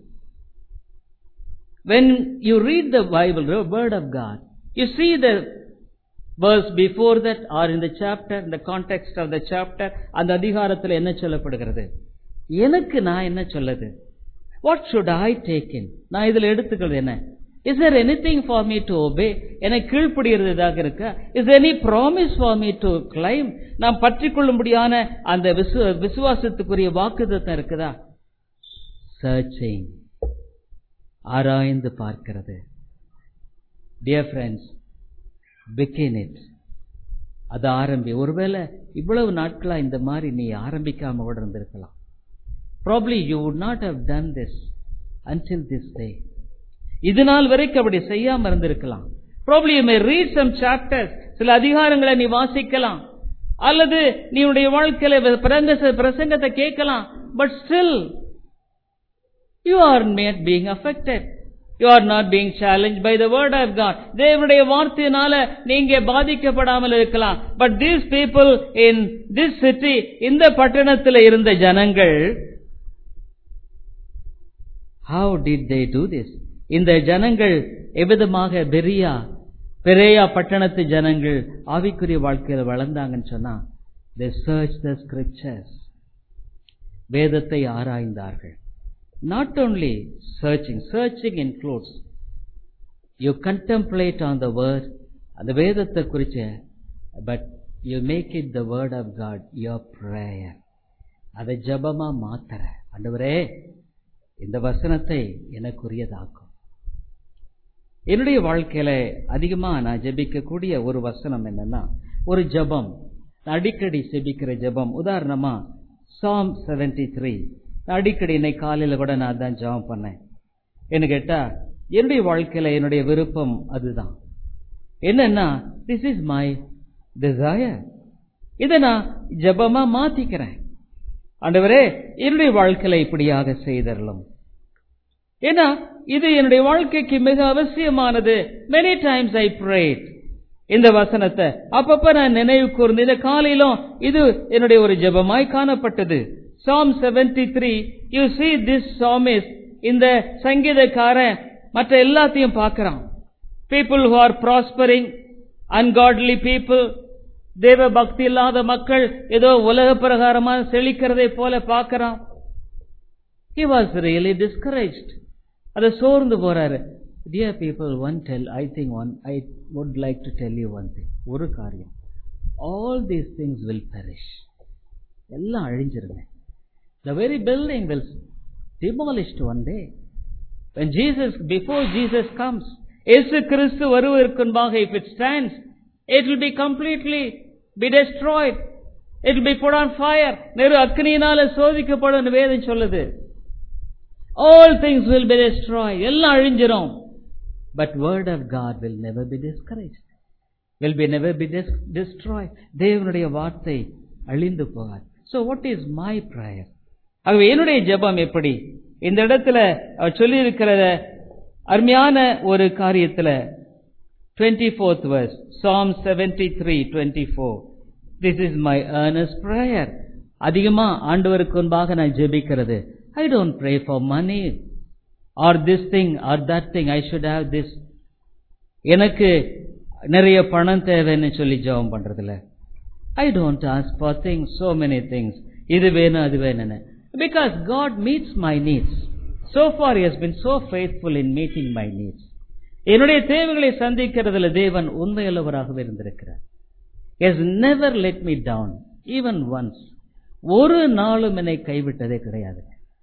when you read the bible the word of god you see the verse before that or in the chapter in the context of the chapter அந்த அதிகாரத்தில் என்ன சொல்லப்படுகிறது எனக்கு நான் என்ன சொல்லுது what should i take in நான் இதுல எடுத்துக்கிறது என்ன is there anything for me to obey எனக்கு கீழ்ப்படுகிறதாக இருக்கா is there any promise for me to climb நாம் பற்றிக்கொள்ளும்படியான அந்த விசு விசுவாசத்துக்குரிய வாக்குத்தத்தம் இருக்குதா searching ஆராய்ந்து பார்க்கிறது டியர் ஃப்ரெண்ட்ஸ் பிகின் இட் அது ஆரம்பி ஒருவேளை இவ்வளவு நாட்களா இந்த மாதிரி நீ ஆரம்பிக்காம கூட இருந்திருக்கலாம் probably you would not have done this until this day இது நாள் வரைக்கும் அப்படி செய்யாம இருந்திருக்கலாம் probably you may read some chapters சில அதிகாரங்களை நீ வாசிக்கலாம் அல்லது நீ உன்னுடைய வாழ்க்கையில பிரங்க பிரசங்கத்தை கேட்கலாம் but still you are not being affected. You are not being challenged by the word of God. தேவனுடைய வார்த்தையினால நீங்க பாதிக்கப்படாமல் இருக்கலாம் but these people in this city இந்த பட்டணத்தில் இருந்த ஜனங்கள் how did they do this இந்த ஜனங்கள் எவ்விதமாக பெரியா பெரியா பட்டணத்து ஜனங்கள் ஆவிக்குரிய வாழ்க்கையில் வளர்ந்தாங்கன்னு சொன்னா they searched the scriptures வேதத்தை ஆராய்ந்தார்கள் not only searching searching includes you contemplate on the word அந்த வேதத்தை குறிச்ச but you make it the word of god your prayer அதை ஜபமா மாத்தற ஆண்டவரே இந்த வசனத்தை எனக்குரியதாக்கும் என்னுடைய வாழ்க்கையில அதிகமா நான் ஜெபிக்கக்கூடிய ஒரு வசனம் என்னன்னா ஒரு ஜபம் அடிக்கடி செபிக்கிற ஜபம் உதாரணமா சாம் செவன்டி த்ரீ அடிக்கடி இன்னைக்கு காலையில கூட நான் தான் ஜெபம் பண்ணேன் என்ன கேட்டா என்னுடைய வாழ்க்கையில என்னுடைய விருப்பம் அதுதான் என்னன்னா திஸ் இஸ் மை டிசையர் இதை நான் ஜபமா மாத்திக்கிறேன் ஆண்டவரே என்னுடைய வாழ்க்கையில இப்படியாக செய்தரலும் ஏன்னா இது என்னுடைய வாழ்க்கைக்கு மிக அவசியமானது மெனி டைம்ஸ் ஐ பிரேட் இந்த வசனத்தை அப்பப்ப நான் நினைவு கூர்ந்து இந்த காலையிலும் இது என்னுடைய ஒரு ஜெபமாய் காணப்பட்டது Psalm seventy three you see this psalmist இந்த சங்கீதக்காரன் மற்ற எல்லாத்தையும் பார்க்கிறான் people who are prospering ungodly people தேவ பக்தி இல்லாத மக்கள் ஏதோ உலக பிரகாரமாக செழிக்கிறதை போல பார்க்கிறான் ஹி வாஸ் ரியலி டிஸ்கரேஜ்ட் அதை சோர்ந்து போறாரு dear people one tell I think one I would like to tell you one thing ஒரு காரியம் all these things will perish எல்லாம் அழிஞ்சிருங்க the very building will demolished one day when jesus before jesus comes இயேசு கிறிஸ்து வருவதற்குன்பாக if it stands it will be completely be destroyed it will be put on fire நெரு அக்னியினால சோதிக்கப்படும் வேதம் சொல்லுது all things will be destroyed எல்லாம் அழிஞ்சிரும் but word of god will never be discouraged will be never be dis- destroyed தேவனுடைய வார்த்தை அழிந்து போகாது so what is my prayer ஆகவே என்னுடைய ஜெபம் எப்படி இந்த இடத்துல அவர் சொல்லி இருக்கிற அருமையான ஒரு காரியத்துல 24th verse Psalm 73 24 this is my earnest prayer அதிகமா ஆண்டவருக்கு முன்பாக நான் ஜெபிக்கிறது I don't pray for money or this thing or that thing I should have this எனக்கு நிறைய பணம் தேவைன்னு சொல்லி ஜெபம் பண்றதில்ல I don't ask for things so many things இது வேணும் அது வேணும்னு because God meets my needs so far has been so faithful in meeting my needs என்னுடைய தேவைகளை சந்திக்கிறதுல தேவன் உண்மையுள்ளவராகவே இருந்திருக்கிறார் he's never let me down even once ஒரு நாளும் என்னை கைவிட்டதே கிடையாது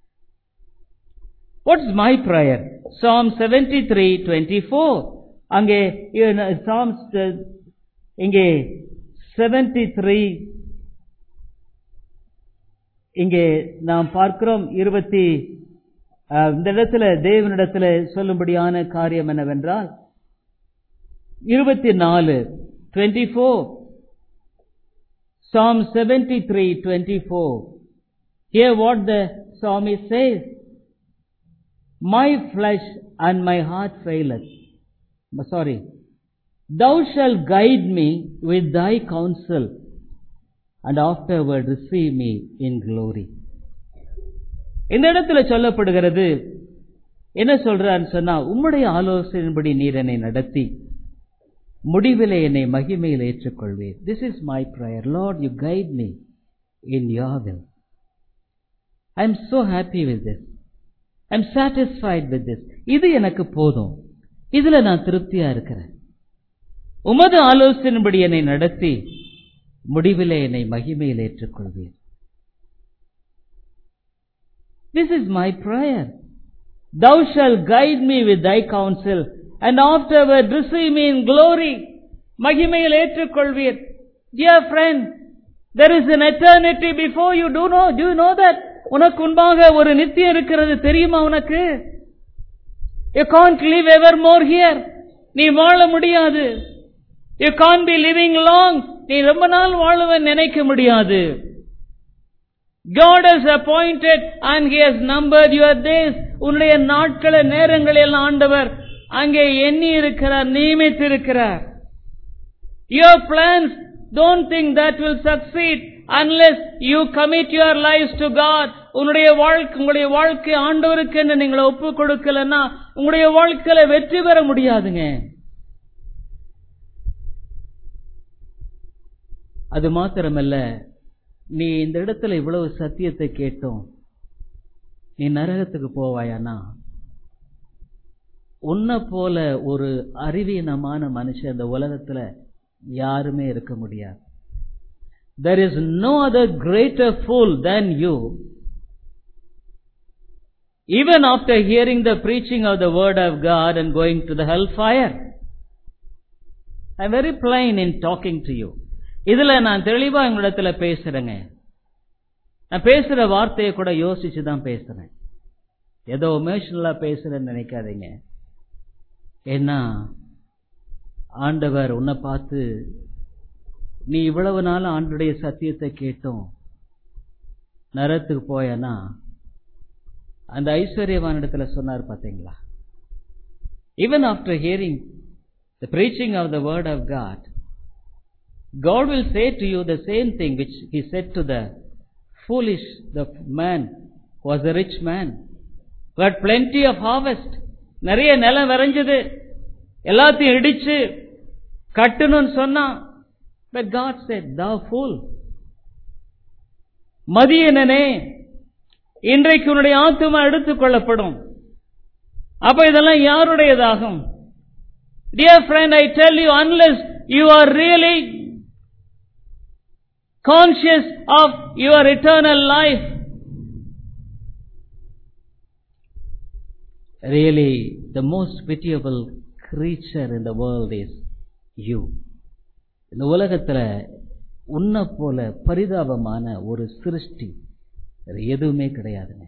what's my prayer Psalm seventy three twenty four அங்கே சாம்ஸ் இங்கே செவன்டி த்ரீ இங்கே நாம் பார்க்கிறோம் இருபத்தி இந்த இடத்துல தேவனிடத்துல சொல்லும்படியான காரியம் என்னவென்றால் இருபத்தி நாலு twenty four Psalm 73, 24. Hear what the psalmist says. My flesh and my heart faileth. Sorry. Thou shalt guide me with thy counsel, and afterward receive me in glory. இந்த இடத்துல சொல்லப்படுகிறது என்ன சொல்றான்னு சொன்னா உம்முடைய ஆலோசனையின்படி நீர் என்னை நடத்தி முடிவிலே என்னை மகிமையில் ஏற்றுக்கொள்வேன் this is my prayer Lord you guide me in your will I am so happy with this I am satisfied with this இது எனக்கு போதும் இதுல நான் திருப்தியா இருக்கிறேன் உமது ஆலோசனைப்படி என்னை நடத்தி முடிவிலே என்னை மகிமையில் ஏற்றுக்கொள்வேன் this is my prayer Thou shalt guide me with thy counsel, and afterward receive me in glory. மகிமையில் ஏற்றுக்கொள்வீர் Dear friend, there is an eternity before you. Do know, do you know that? உனக்கு முன்பாக ஒரு நித்தியம் இருக்கிறது தெரியுமா உனக்கு You can't live evermore here. நீ வாழ முடியாது You can't be living long. நீ ரொம்ப நாள் வாழுவன் நினைக்க முடியாது God has appointed and He has numbered your days. உன்னுடைய நாட்கள நேரங்களில் ஆண்டவர் அங்கே எண்ணி இருக்கிறார் நியமித்திருக்கிறார் Your plans don't think that will succeed unless you commit your lives to God. உன்னுடைய வாழ்க்கை உங்களுடைய வாழ்க்கை ஆண்டவருக்கு என்று நீங்கள் ஒப்பு கொடுக்கலன்னா உங்களுடைய வாழ்க்கையில வெற்றி பெற முடியாதுங்க அது மாத்திரமல்ல நீ இந்த இடத்துல இவ்வளவு சத்தியத்தை கேட்டோம் நீ நரகத்துக்கு போவாயானா உன்னை போல ஒரு அறிவீனமான மனுஷன் இந்த உலகத்துல யாருமே இருக்க முடியாது there is no other greater fool than you even after hearing the preaching of the word of god and going to the hellfire i'm very plain in talking to you இதுல நான் தெளிவா உங்களிடத்துல பேசுறேங்க நான் பேசுற வார்த்தையை கூட யோசிச்சு தான் பேசுறேன் ஏதோ எமோஷனலா பேசுறேன்னு நினைக்காதீங்க ஏன்னா ஆண்டவர் உன்னை பார்த்து நீ இவ்வளவு நாள் ஆண்டுடைய சத்தியத்தை கேட்டோம் நரத்துக்கு போயனா அந்த ஐஸ்வர்யவானிடத்துல சொன்னார் பாத்தீங்களா even after hearing the preaching of the word of God God will say to you the same thing which he said to the foolish, the man who was a rich man, who had plenty of harvest. நிறைய நிலம் விரைஞ்சது எல்லாத்தையும் இடிச்சு கட்டணும்னு சொன்னான் But God said, thou fool. மதியனே இன்றைக்கு உன்னுடைய ஆத்துமா எடுத்துக் கொள்ளப்படும் அப்ப இதெல்லாம் யாருடையதாகும் Dear friend, I tell you, unless you are really conscious of your eternal life. Really, the most pitiable creature in the world is you. இந்த உலகத்துல உன்னை போல பரிதாபமான ஒரு சிருஷ்டி எதுவுமே கிடையாதுங்க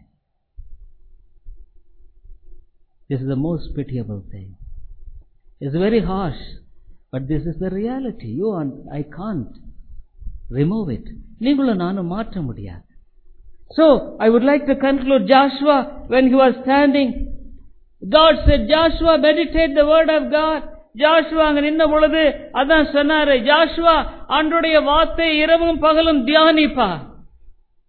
This is the most pitiable thing. It's very harsh, but this is the reality. You and I can't remove it. நீங்களும் நானும் மாற்ற முடியாது So, I would like to conclude Joshua when he was standing. God said, Joshua, meditate the word of God. Joshua அங்க நின்ன பொழுது அதான் சொன்னாரு Joshua அன்றைய வார்த்தை இரவும் பகலும் தியானிப்பா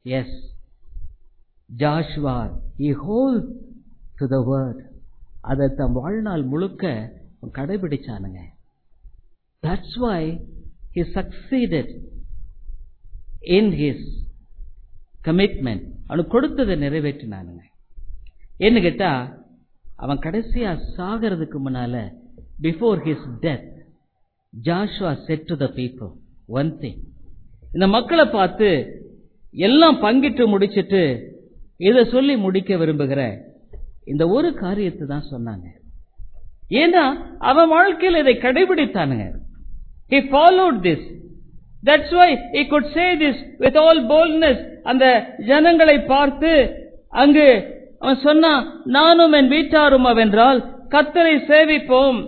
as Joshua he hold to the word அதை தம் வாழ்நாள் முழுக்க கடைபிடிச்சானுங்க that's why he succeeded in his commitment அவனுக்கு கொடுத்ததை நிறைவேற்றினானுங்க என்ன கேட்டா அவன் கடைசியா சாகிறதுக்கு முன்னால before his death Joshua said to the people one thing இந்த மக்களை பார்த்து எல்லாம் பங்கிட்டு முடிச்சிட்டு இதை சொல்லி முடிக்க விரும்புகிற இந்த ஒரு காரியத்தை தான் சொன்னாங்க ஏன்னா அவன் வாழ்க்கையில் இதை கடைபிடித்தானுங்க he followed this that's why he could say this with all boldness அந்த ஜனங்களை பார்த்து அங்கு அவன் சொன்னான் நானும் என் வீட்டாரும் அவென்றால் கத்தரை சேவிப்போம்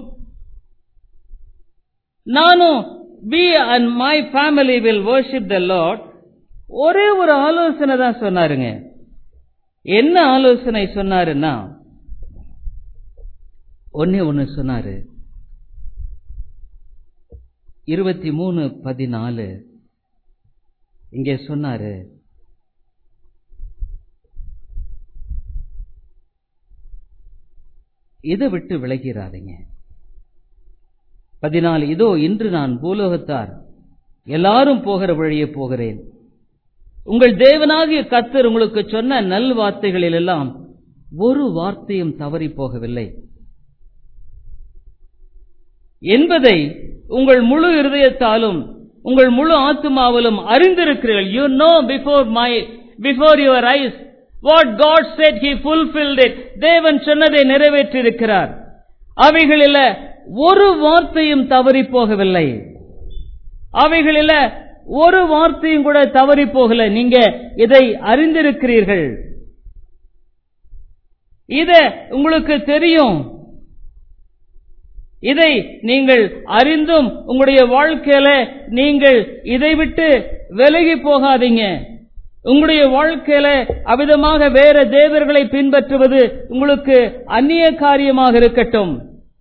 நானும் we and my family will worship the lord ஒரே ஒரு ஆலோசனை தான் சொன்னாருங்க என்ன ஆலோசனை சொன்னாருன்னா ஒன்னே ஒன்னு சொன்னாரு இருபத்தி மூணு பதினாலு இங்கே சொன்னாரு இதை விட்டு விலகிறாதீங்க பதினாலு இதோ இன்று நான் பூலோகத்தார் எல்லாரும் போகிற வழியே போகிறேன் உங்கள் தேவனாகிய கத்தர் உங்களுக்கு சொன்ன நல் வார்த்தைகளில் எல்லாம் ஒரு வார்த்தையும் தவறி போகவில்லை என்பதை உங்கள் முழு இருதயத்தாலும் உங்கள் முழு ஆத்மாவிலும் அறிந்திருக்கிறீர்கள் you know before my before your eyes what God said he fulfilled it தேவன் சொன்னதை நிறைவேற்றியிருக்கிறார் அவைகளில் ஒரு வார்த்தையும் தவறி போகவில்லை அவைகளில் ஒரு வார்த்தையும் கூட தவறி போகல நீங்க இதை அறிந்திருக்கிறீர்கள் இத உங்களுக்கு தெரியும் இதை நீங்கள் அறிந்தும் உங்களுடைய வாழ்க்கையில நீங்கள் இதை விட்டு விலகி போகாதீங்க உங்களுடைய வாழ்க்கையில அவிதமாக வேற தேவர்களை பின்பற்றுவது உங்களுக்கு அந்நிய காரியமாக இருக்கட்டும்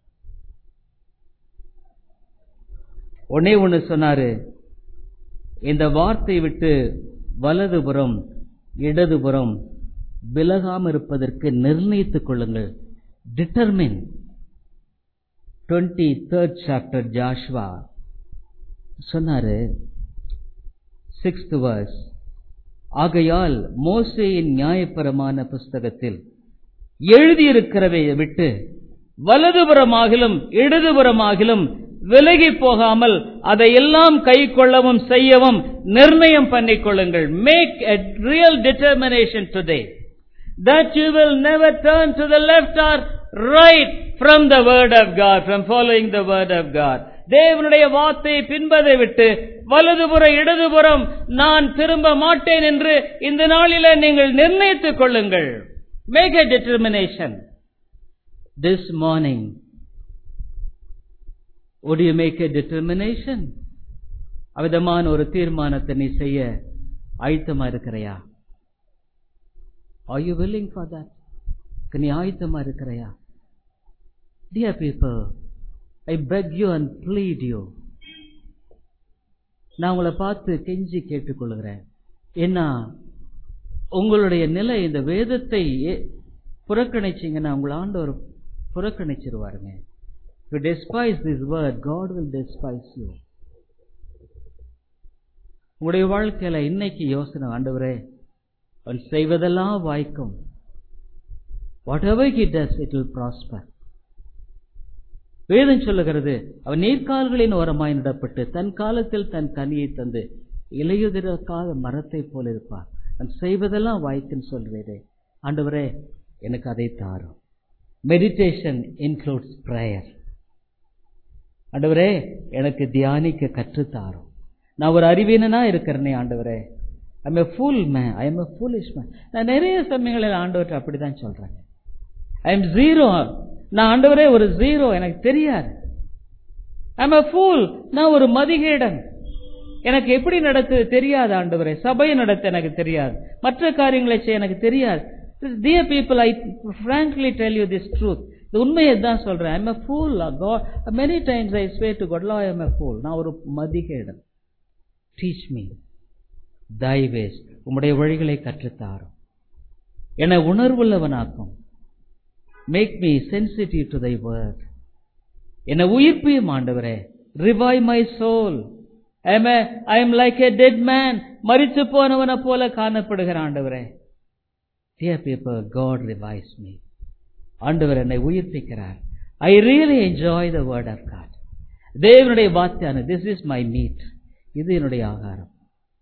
ஒன்னே ஒன்னு சொன்னாரு இந்த வார்த்தை விட்டு வலதுபுறம் இடதுபுறம் விலகாம இருப்பதற்கு நிர்ணயித்துக் கொள்ளுங்கள் determine twenty third chapter Joshua சொன்னாரு சிக்ஸ்த் வர்ஸ் ஆகையால் மோசேயின் நியாயப்பரமான புஸ்தகத்தில் எழுதியிருக்கிறதை விட்டு வலதுபுறமாகிலும் இடதுபுறமாகிலும் விலகி போகாமல் அதையெல்லாம் கை கொள்ளவும் செய்யவும் நிர்ணயம் பண்ணிக் கொள்ளுங்கள் make a real determination today that you will never turn to the left or right from the word of God, from following the word of God. தேவனுடைய வார்த்தையை பின்பதை விட்டு வலதுபுற இடதுபுறம் நான் திரும்ப மாட்டேன் என்று இந்த நாளில நீங்கள் நிர்ணயித்துக் கொள்ளுங்கள் make a determination this morning would you make a determination அவிதமான ஒரு தீர்மானத்தை நீ செய்ய ஆயத்தமா இருக்கிறையா Are you willing for that? நீ ஆயத்தமா இருக்கிறையா Dear people, I beg you and plead you. நான் உங்களை பார்த்து கெஞ்சி கேட்டுக்கொள்கிறேன் ஏன்னா உங்களுடைய நிலை இந்த வேதத்தை ஏ- புறக்கணிச்சீங்கன்னா உங்களை ஆண்டவர் புறக்கணிச்சிருவாருங்க If you despise this word, God will despise you. உங்களுடைய வாழ்க்கையில இன்னைக்கு யோசனை ஆண்டவரே அவன் செய்வதெல்லாம் வாய்க்கும் whatever he does it will prosper வேதம் சொல்லுகிறது அவன் நீர்க்கால்களின் ஓரமாய் நடப்பட்டு தன் காலத்தில் தன் கனியை தந்து இலையுதிரக்காத மரத்தை போல இருப்பார் அவன் செய்வதெல்லாம் வாய்க்குன்னு சொல்றீரே ஆண்டவரே எனக்கு அதை தாரும் மெடிடேஷன் இன்க்ளூட்ஸ் prayer ஆண்டவரே எனக்கு தியானிக்க கற்றுத்தாரும் நான் ஒரு அறிவீனனா இருக்கிறேனே ஆண்டவரே I'm a fool man I am a foolish man நான் நிறைய சமயங்களில் ஆண்டவர்கிட்ட அப்படிதான் சொல்றேங்க ஐ எம் ஜீரோ நான் ஆண்டவரே ஒரு ஜீரோ எனக்கு தெரியாது ஐ எம் எ ஃபூல் நான் ஒரு மதிகேடன் எனக்கு எப்படி நடத்து தெரியாது ஆண்டவரே சபையை நடத்த எனக்கு தெரியாது மற்ற காரியங்களை செய்ய எனக்கு தெரியாது dear people I frankly tell you this truth இந்த உண்மையை தான் சொல்றேன் I'm a fool God many times I swear to God Lord I am a fool நான் ஒரு மதிகேடன் டீச் மீ thy ways உம்முடைய வழிகளை கற்றுத்தாரும் என்னை உணர்வுள்ளவனாக்கும் make me sensitive to thy word என்னை உயிர்ப்பியும் ஆண்டவரே revive my soul I am like a dead man மரித்து போனவனை போல காணப்படுகிற ஆண்டவரே dear people God revives me ஆண்டவர் என்னை உயிர்ப்பிக்கிறார் I really enjoy the word of God தேவனுடைய வார்த்தையான திஸ் இஸ் மை மீட் இது என்னுடைய ஆகாரம்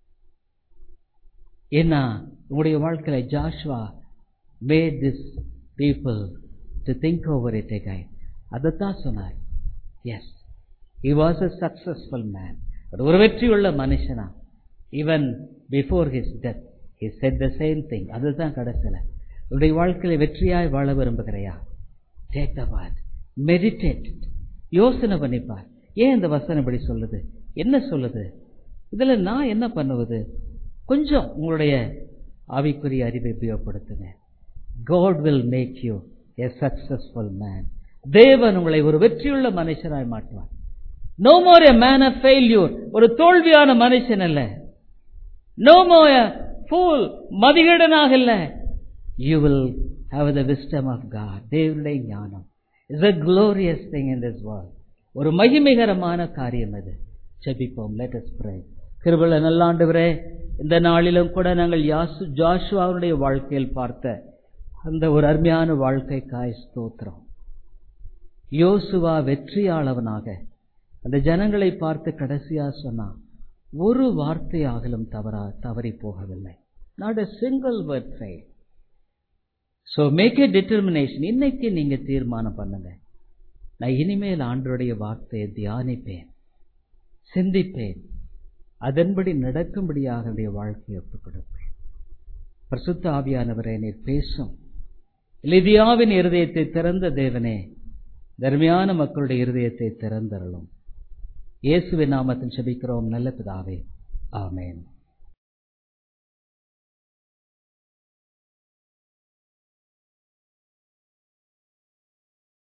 ஏன்னா உங்களுடைய வாழ்க்கையில Joshua made this people to think over it again அதைத்தான் சொன்னார் yes he was a successful man ஒரு வெற்றியுள்ள மனுஷனா even before his death he said the same thing அதுதான் கடைசியில் உன்னுடைய வாழ்க்கையில வெற்றியாய் வாழ விரும்புகிறையா டேக் த வார்ட் மெடிடேட் யோசனை பண்ணிப்பார் ஏன் இந்த வசனம் இப்படி சொல்லுது என்ன சொல்லுது இதுல நான் என்ன பண்ணுவது கொஞ்சம் உங்களுடைய ஆவிக்குரிய அறிவை உபயோகப்படுத்துங்க God will make you a successful man தேவன் உங்களை ஒரு வெற்றியுள்ள மனுஷனாய் மாற்றுவார் no more a man of failure ஒரு தோல்வியான மனுஷன் அல்ல நோ மோர் எ ஃபூல் மதிகேடனாக இல்ல you will have the wisdom of God தேவனுடைய ஞானம் is a glorious thing in this world ஒரு மகிமைகரமான காரியம் அது செபிப்போம் லெட் அஸ் ப்ரே கிருபல நல்லாண்டுவரே இந்த நாளிலும் கூட நாங்கள் யாசு ஜாஷுவாவுடைய வாழ்க்கையில் பார்த்த அந்த ஒரு அருமையான வாழ்க்கைக்காய் ஸ்தோத்திரம் யோசுவா வெற்றியாளவனாக அந்த ஜனங்களை பார்த்து கடைசியா சொன்னான் ஒரு வார்த்தையாகலும் தவறா தவறி போகவில்லை not a single word fail so make a determination இன்னைக்கு நீங்க தீர்மானம் பண்ணுங்க நான் இனிமேல் ஆண்டருடைய வார்த்தையை தியானிப்பேன் சிந்திப்பேன் அதன்படி நடக்கும்படியாக என்னுடைய வாழ்க்கையை ஒப்புக் கொடுப்பேன் பரிசுத்த ஆவியானவரே நீர் பேசும் லிதியாவின் இருதயத்தை திறந்த தேவனே தர்மியான மக்களுடைய இருதயத்தை திறந்தருளும் இயேசுவின் நாமத்தில் செபிக்கிறோம் நல்ல பிதாவே ஆமேன்